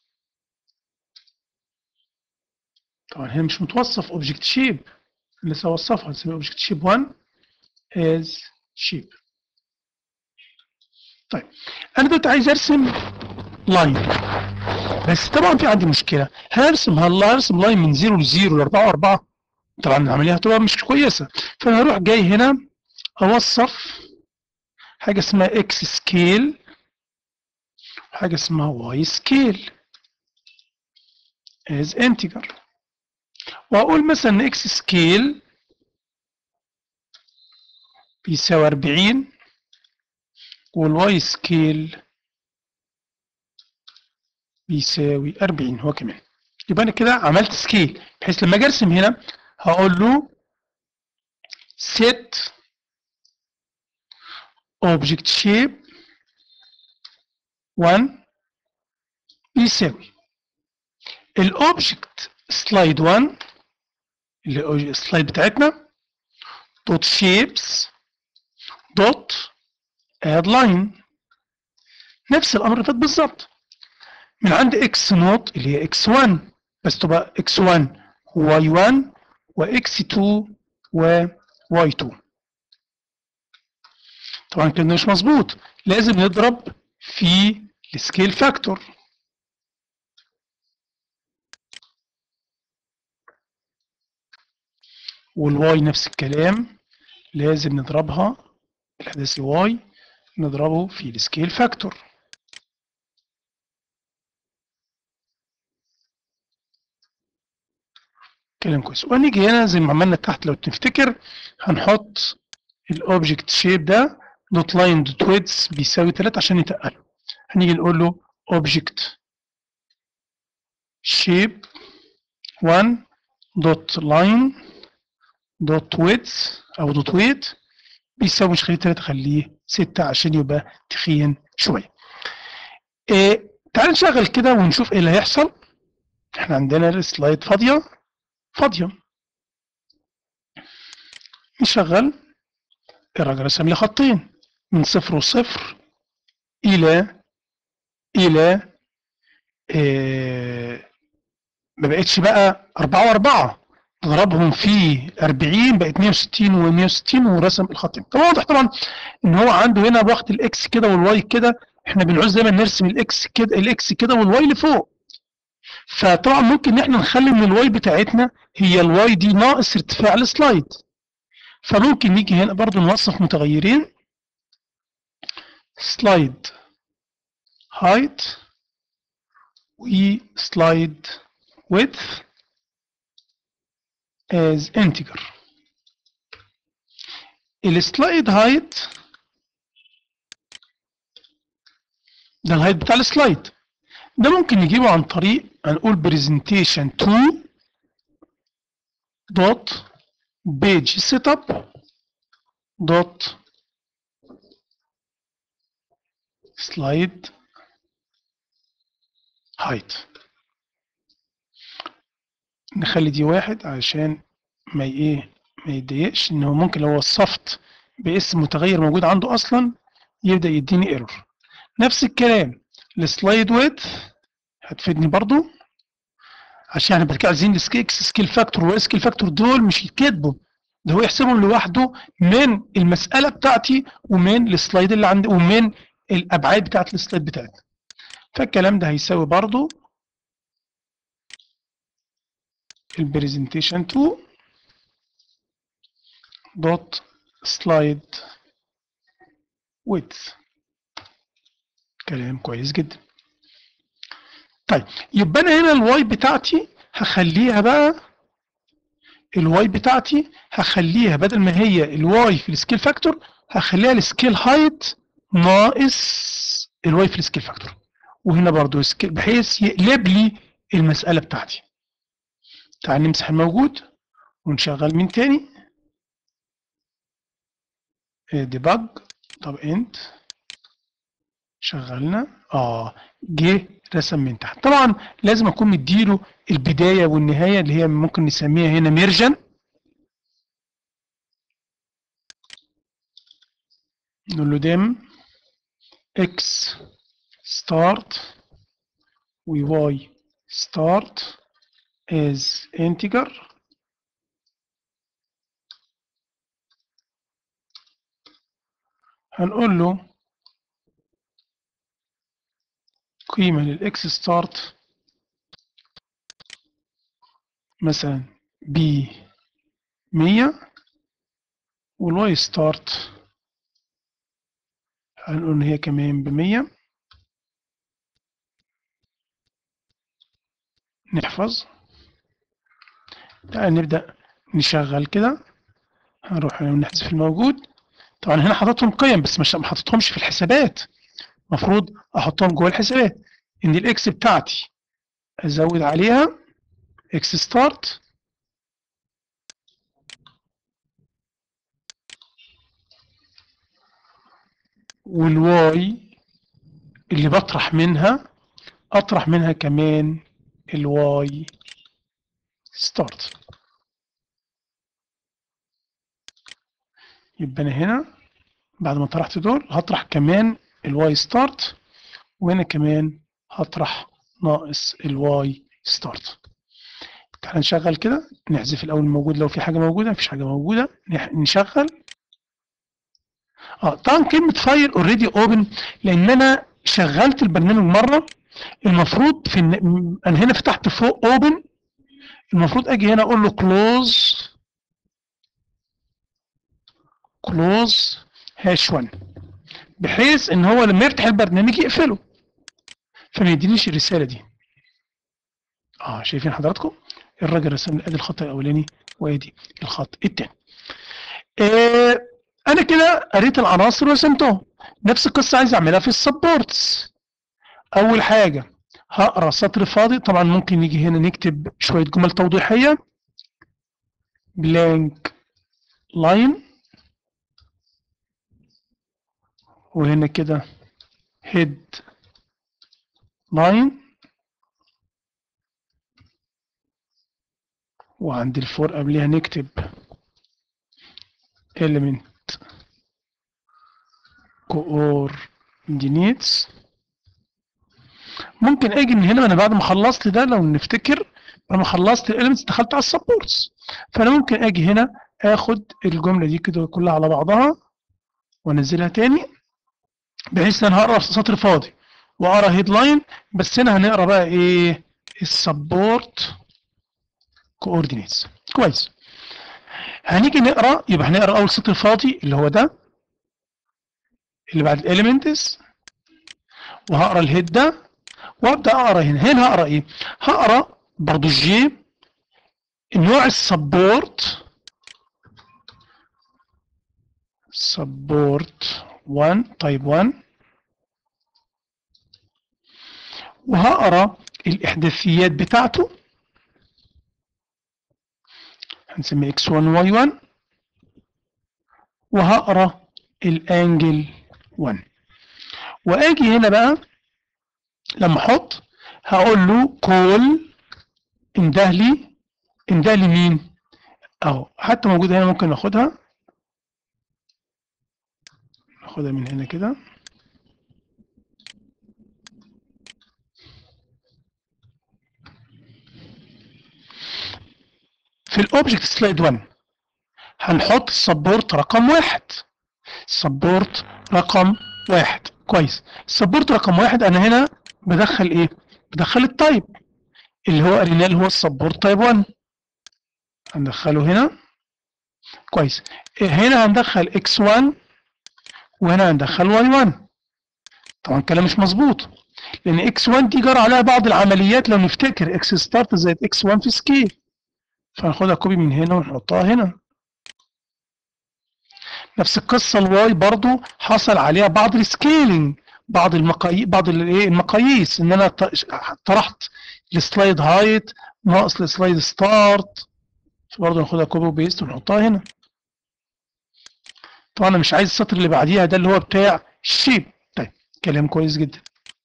Speaker 1: طبعا هنا مش متوصف اوبجكت شيب لسه وصفها نسميه اوبجكت شيب 1 از شيب طيب انا دلوقتي عايز ارسم لاين بس طبعا في عندي مشكله هرسم هلا هرسم لاين من 0 ل 0 ل 4 و4 طبعا العمليه هتبقى مش كويسه فانا هروح جاي هنا اوصف حاجه اسمها اكس سكيل حاجه اسمها واي سكيل as integer واقول مثلا ان اكس سكيل بيساوي 40 والواي سكيل بيساوي 40 هو كمان يبقى انا كده عملت سكيل بحيث لما اجي ارسم هنا هقول له set object shape 1 بيساوي الاوبجكت سلايد 1 اللي هو السلايد بتاعتنا دوت شيبس دوت اد لاين نفس الامر اللي فات بالظبط من عند اكس نوت اللي هي اكس 1 بس تبقى اكس 1 واي 1 واكس 2 وواي 2 طبعا كده مش مظبوط لازم نضرب في السكيل فاكتور والواي نفس الكلام لازم نضربها الاحداث الواي نضربه في السكيل فاكتور كلام كويس ونيجي هنا زي ما عملنا تحت لو تفتكر هنحط الاوبجكت شيب ده دوت لاين دوت ويدز بيساوي 3 عشان يتقله هنيجي نقول له اوبجكت شيب 1 دوت لاين دوت ويدز او دوت ويت بيساوي مش خليه 3 خليه 6 عشان يبقى تخين شويه إيه تعال نشغل كده ونشوف ايه اللي هيحصل احنا عندنا السلايد فاضيه فاضيه نشغل الراجل رسم لي خطين من صفر وصفر الى الى إيه ما بقتش بقى أربعة وأربعة ضربهم في 40 بقت 160 و160 ورسم الخطين طبعا واضح طبعا ان هو عنده هنا واخد الاكس كده والواي كده احنا بنعوز دايما نرسم الاكس كده الاكس كده والواي لفوق فطبعا ممكن ان احنا نخلي من الواي بتاعتنا هي الواي دي ناقص ارتفاع السلايد فممكن نيجي هنا برضو نوصف متغيرين سلايد هايت وسلايد width as integer السلايد هايت ده الهايت بتاع السلايد ده ممكن نجيبه عن طريق هنقول presentation 2 دوت page setup دوت slide height نخلي دي واحد علشان ما ايه ما يتضايقش ان هو ممكن لو وصفت باسم متغير موجود عنده اصلا يبدا يديني ايرور نفس الكلام السلايد ويدث هتفيدني برضو عشان احنا بنتكلم عايزين السكيكس سكيل فاكتور والسكيل فاكتور دول مش يتكتبوا ده هو يحسبهم لوحده من المساله بتاعتي ومن السلايد اللي عندي ومن الابعاد بتاعت السلايد بتاعتي فالكلام ده هيساوي برضو البرزنتيشن 2 دوت سلايد width كلام كويس جدا طيب يبقى انا هنا الواي بتاعتي هخليها بقى الواي بتاعتي هخليها بدل ما هي الواي في السكيل فاكتور هخليها السكيل هايت ناقص الواي في السكيل فاكتور وهنا برضو سكيل بحيث يقلب لي المسألة بتاعتي تعال نمسح الموجود ونشغل من تاني ديباج طب انت شغلنا اه جه رسم من تحت طبعا لازم اكون مديله البدايه والنهايه اللي هي ممكن نسميها هنا ميرجن نقول له دم اكس ستارت وواي ستارت as integer هنقول له قيمة للإكس ستارت مثلا ب 100 والواي ستارت هنقول إن هي كمان ب 100 نحفظ تعال نبدأ نشغل كده هنروح نحذف الموجود طبعا هنا حاططهم قيم بس مش ما حاططهمش في الحسابات المفروض احطهم جوه الحسابات ان الاكس بتاعتي ازود عليها اكس ستارت والواي اللي بطرح منها اطرح منها كمان الواي ستارت يبقى انا هنا بعد ما طرحت دول هطرح كمان الواي ستارت وهنا كمان هطرح ناقص الواي ستارت تعال نشغل كده نحذف الاول الموجود لو في حاجه موجوده مفيش حاجه موجوده نح- نشغل اه طبعا كلمه فايل اوريدي اوبن لان انا شغلت البرنامج مره المفروض في الن- انا هنا فتحت فوق اوبن المفروض اجي هنا اقول له كلوز كلوز هاش 1 بحيث ان هو لما يفتح البرنامج يقفله فما يدينيش الرساله دي اه شايفين حضراتكم الراجل رسم لي ادي الخط الاولاني وادي الخط الثاني آه انا كده قريت العناصر ورسمتهم نفس القصه عايز اعملها في السبورتس اول حاجه هقرا سطر فاضي طبعا ممكن نيجي هنا نكتب شويه جمل توضيحيه بلانك لاين وهنا كده هيد لاين وعند الفور قبلها نكتب element coordinates ممكن اجي من هنا انا بعد ما خلصت ده لو نفتكر لما خلصت الاليمنتس دخلت على السبورتس فانا ممكن اجي هنا اخد الجمله دي كده كلها على بعضها وانزلها تاني بحيث ان انا هقرا سطر فاضي واقرا هيدلاين بس هنا هنقرا بقى ايه السبورت كوردينيتس كويس هنيجي نقرا يبقى هنقرا اول سطر فاضي اللي هو ده اللي بعد الاليمنتس وهقرا الهيد ده وابدا اقرا هنا هنا هقرا ايه هقرا برضو الجي نوع السبورت سبورت 1 تايب 1 وهقرا الاحداثيات بتاعته هنسميه x1 y1 وهقرا الانجل 1 واجي هنا بقى لما احط هقول له كول انده لي انده لي مين اهو حتى موجوده هنا ممكن ناخدها ناخدها من هنا كده في الاوبجكت سلايد 1 هنحط السبورت رقم واحد سبورت رقم واحد كويس السبورت رقم واحد انا هنا بدخل ايه بدخل التايب اللي هو قريناه اللي هو السبورت تايب 1 هندخله هنا كويس هنا هندخل x1 وهنا هندخل y1 طبعا الكلام مش مظبوط لان x1 دي جرى عليها بعض العمليات لو نفتكر x ستارت زائد x1 في سكيل فهناخدها كوبي من هنا ونحطها هنا نفس القصه الواي برضو حصل عليها بعض السكيلينج بعض المقاييس بعض الايه المقاييس ان انا طرحت السلايد هايت ناقص السلايد ستارت برضه ناخدها كوبي وبيست ونحطها هنا طبعا انا مش عايز السطر اللي بعديها ده اللي هو بتاع الشيب طيب كلام كويس جدا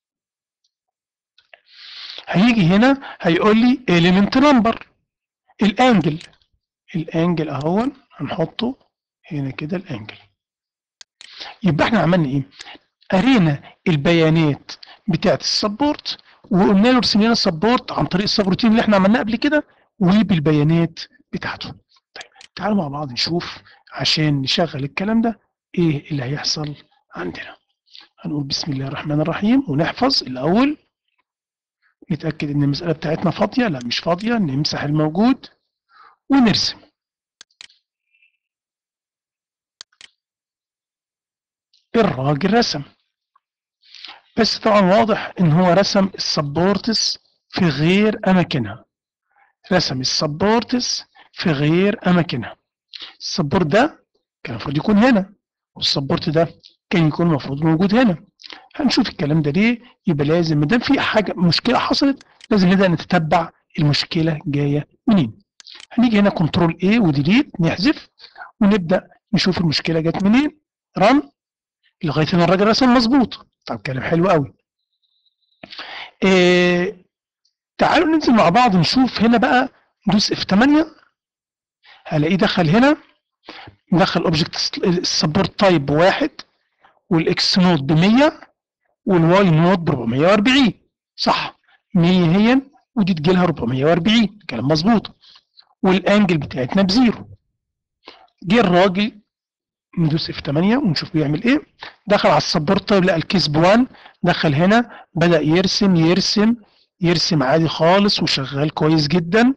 Speaker 1: هيجي هنا هيقول لي element number الانجل الانجل اهو هنحطه هنا كده الانجل يبقى احنا عملنا ايه قرينا البيانات بتاعت السبورت وقلنا له ارسم لنا السبورت عن طريق السبروتين اللي احنا عملناه قبل كده وبالبيانات بتاعته طيب تعالوا مع بعض نشوف عشان نشغل الكلام ده ايه اللي هيحصل عندنا هنقول بسم الله الرحمن الرحيم ونحفظ الاول نتأكد ان المسألة بتاعتنا فاضية لا مش فاضية نمسح الموجود ونرسم الراجل رسم بس طبعا واضح ان هو رسم السبورتس في غير اماكنها رسم السبورتس في غير اماكنها السبورت ده كان المفروض يكون هنا والسبورت ده كان يكون المفروض موجود هنا هنشوف الكلام ده ليه يبقى لازم ما دام في حاجه مشكله حصلت لازم نبدا نتتبع المشكله جايه منين هنيجي هنا كنترول A وديليت نحذف ونبدا نشوف المشكله جت منين رن لغايه هنا الراجل رسم مظبوط طب كلام حلو قوي إيه تعالوا ننزل مع بعض نشوف هنا بقى ندوس اف 8 هلاقيه دخل هنا دخل اوبجكت السبورت تايب بواحد والاكس نود ب 100 والواي نود ب 440 صح 100 هي ودي تجي لها 440 كلام مظبوط والانجل بتاعتنا بزيرو جه الراجل ندوس اف 8 ونشوف بيعمل ايه دخل على السبورت طيب لقى الكيس ب 1 دخل هنا بدا يرسم يرسم يرسم عادي خالص وشغال كويس جدا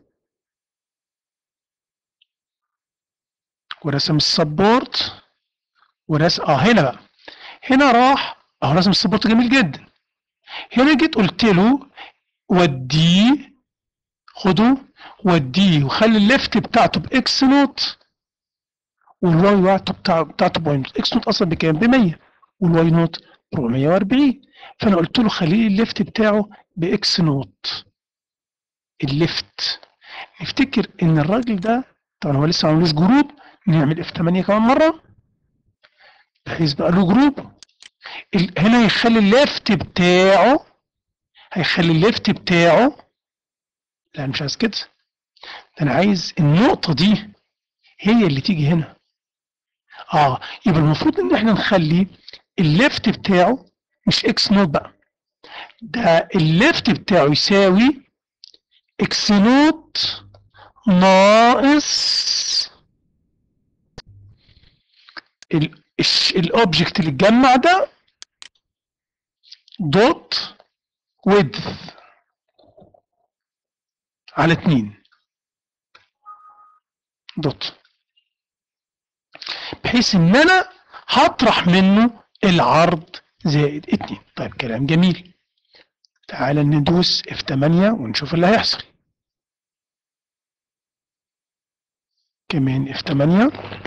Speaker 1: ورسم السبورت ورسم اه هنا بقى هنا راح اهو رسم السبورت جميل جدا هنا جيت قلت له وديه خده وديه وخلي الليفت بتاعته باكس نوت والواي نوت بتاعته بواي نوت اكس نوت اصلا بكام؟ ب 100 والواي نوت ب 440 فانا قلت له خلي لي الليفت بتاعه باكس نوت الليفت نفتكر ان الراجل ده طبعا هو لسه ما عملوش جروب نعمل اف 8 كمان مره بحيث بقى له جروب هنا هيخلي الليفت بتاعه هيخلي الليفت بتاعه لا مش عايز كده انا عايز النقطه دي هي اللي تيجي هنا اه يبقى المفروض ان احنا نخلي الليفت بتاعه مش اكس نوت بقى ده الليفت بتاعه يساوي اكس نوت ناقص الاوبجكت اللي اتجمع ده دوت width على اتنين دوت بحيث ان انا هطرح منه العرض زائد اتنين طيب كلام جميل تعال ندوس اف 8 ونشوف اللي هيحصل كمان اف 8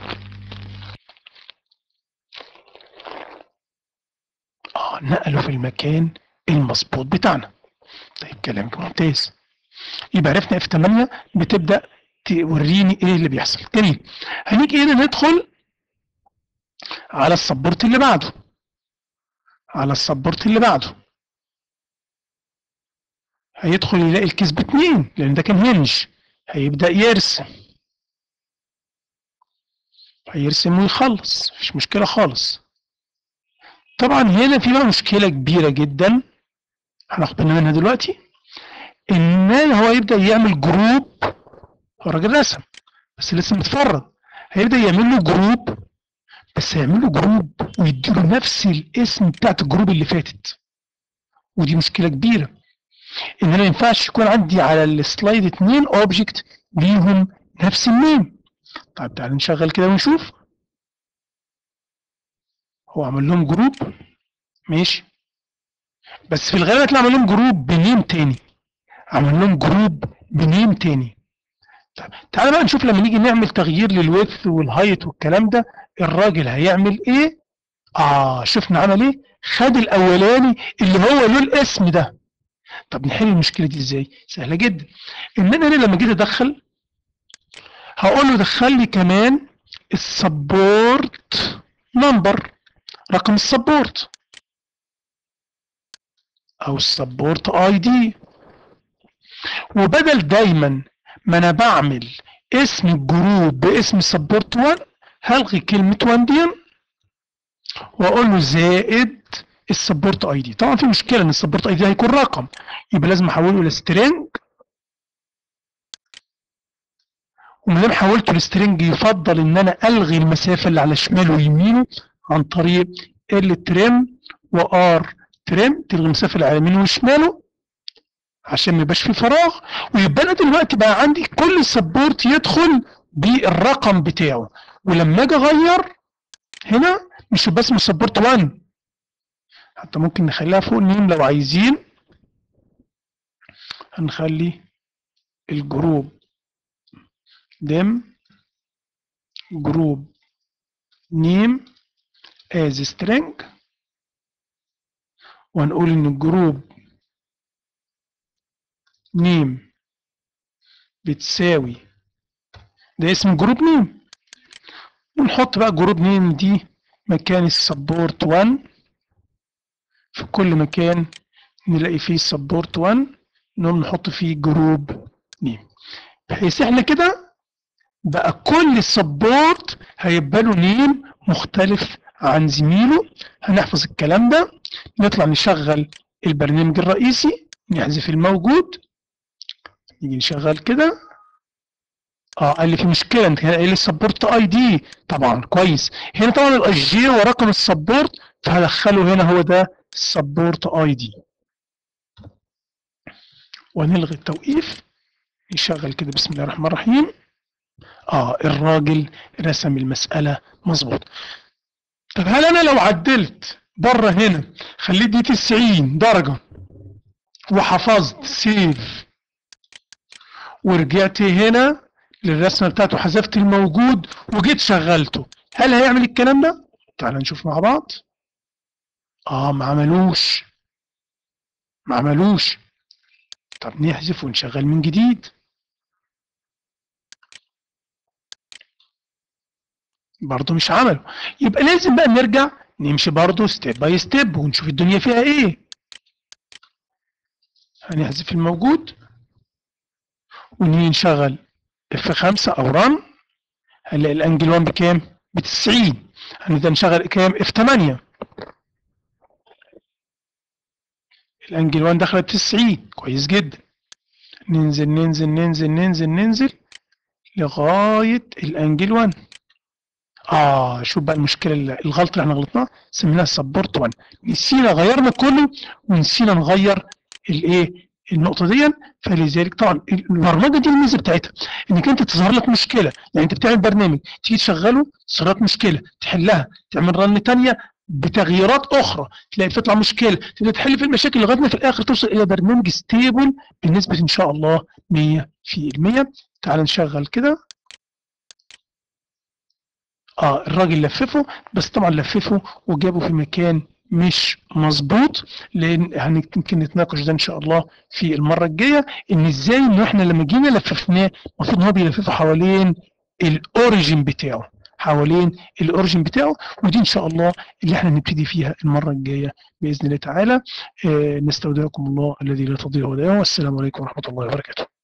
Speaker 1: اه نقله في المكان المظبوط بتاعنا طيب كلام ممتاز يبقى عرفنا اف 8 بتبدا توريني ايه اللي بيحصل جميل هنيجي هنا ندخل على السبورت اللي بعده على السبورت اللي بعده هيدخل يلاقي الكيس باتنين لان ده كان هنج هيبدا يرسم هيرسم ويخلص مفيش مشكله خالص طبعا هنا في بقى مشكله كبيره جدا هناخد بالنا منها دلوقتي ان هو يبدا يعمل جروب هو راجل رسم بس لسه متفرج هيبدا يعمل له جروب بس هيعمل له جروب ويديله نفس الاسم بتاعت الجروب اللي فاتت ودي مشكله كبيره ان انا ما ينفعش يكون عندي على السلايد اتنين اوبجكت ليهم نفس النيم طيب تعالى نشغل كده ونشوف هو عمل لهم جروب ماشي بس في الغالب هتلاقي عمل لهم جروب بنيم تاني عمل لهم جروب بنيم تاني طيب تعالى بقى نشوف لما نيجي نعمل تغيير للويث والهايت والكلام ده الراجل هيعمل ايه اه شفنا عمل ايه خد الاولاني اللي هو له الاسم ده طب نحل المشكله دي ازاي سهله جدا ان انا هنا لما جيت ادخل هقول له دخل لي كمان السبورت نمبر رقم السبورت او السبورت اي دي وبدل دايما ما انا بعمل اسم الجروب باسم سبورت 1 هلغي كلمة 1 دي واقول له زائد السبورت اي دي طبعا في مشكلة ان السبورت اي دي هيكون رقم يبقى لازم احوله لسترنج وما دام حولته لسترنج يفضل ان انا الغي المسافة اللي على شماله ويمينه عن طريق ال تريم وار تريم تلغي المسافة اللي على يمينه وشماله عشان ما يبقاش في فراغ ويبقى انا دلوقتي بقى عندي كل سبورت يدخل بالرقم بتاعه ولما اجي اغير هنا مش يبقى اسمه سبورت 1 حتى ممكن نخليها فوق نيم لو عايزين هنخلي الجروب ديم جروب نيم as string وهنقول ان الجروب نيم بتساوي ده اسم جروب نيم ونحط بقى جروب نيم دي مكان السبورت 1 في كل مكان نلاقي فيه سبورت 1 نقوم نحط فيه جروب نيم بحيث احنا كده بقى كل سبورت هيبقى له نيم مختلف عن زميله هنحفظ الكلام ده نطلع نشغل البرنامج الرئيسي نحذف الموجود نيجي نشغل كده اه قال لي في مشكله انت قايل لي السبورت اي دي طبعا كويس هنا طبعا الاي جي ورقم السبورت فهدخله هنا هو ده السبورت اي دي ونلغي التوقيف نشغل كده بسم الله الرحمن الرحيم اه الراجل رسم المساله مظبوط طب هل انا لو عدلت بره هنا خليت دي 90 درجه وحفظت سيف ورجعت هنا للرسمه بتاعته حذفت الموجود وجيت شغلته هل هيعمل الكلام ده تعال نشوف مع بعض اه ما عملوش ما عملوش طب نحذف ونشغل من جديد برضه مش عمله يبقى لازم بقى نرجع نمشي برضه ستيب باي ستيب ونشوف الدنيا فيها ايه هنحذف الموجود ونيجي نشغل اف 5 او ران هنلاقي الانجل 1 بكام؟ ب 90 هنبدا نشغل كام؟ اف 8 الانجل 1 دخلت 90 كويس جدا ننزل ننزل ننزل ننزل ننزل لغايه الانجل 1 اه شوف بقى المشكله الغلطه اللي احنا غلطناها سميناها سبورت 1 نسينا غيرنا كله ونسينا نغير الايه النقطه دي فلذلك طبعا البرمجه دي الميزه بتاعتها انك انت تظهر لك مشكله يعني انت بتعمل برنامج تيجي تشغله تظهر لك مشكله تحلها تعمل رن ثانيه بتغييرات اخرى تلاقي بتطلع مشكله تبدا تحل في المشاكل لغايه ما في الاخر توصل الى برنامج ستيبل بنسبه ان شاء الله 100% تعال نشغل كده اه الراجل لففه بس طبعا لففه وجابه في مكان مش مظبوط لان يمكن نتناقش ده ان شاء الله في المره الجايه ان ازاي ان احنا لما جينا لففناه المفروض ان هو بيلففه حوالين الاوريجن بتاعه حوالين الاوريجن بتاعه ودي ان شاء الله اللي احنا نبتدي فيها المره الجايه باذن الله تعالى آه نستودعكم الله الذي لا تضيع ودائعه والسلام عليكم ورحمه الله وبركاته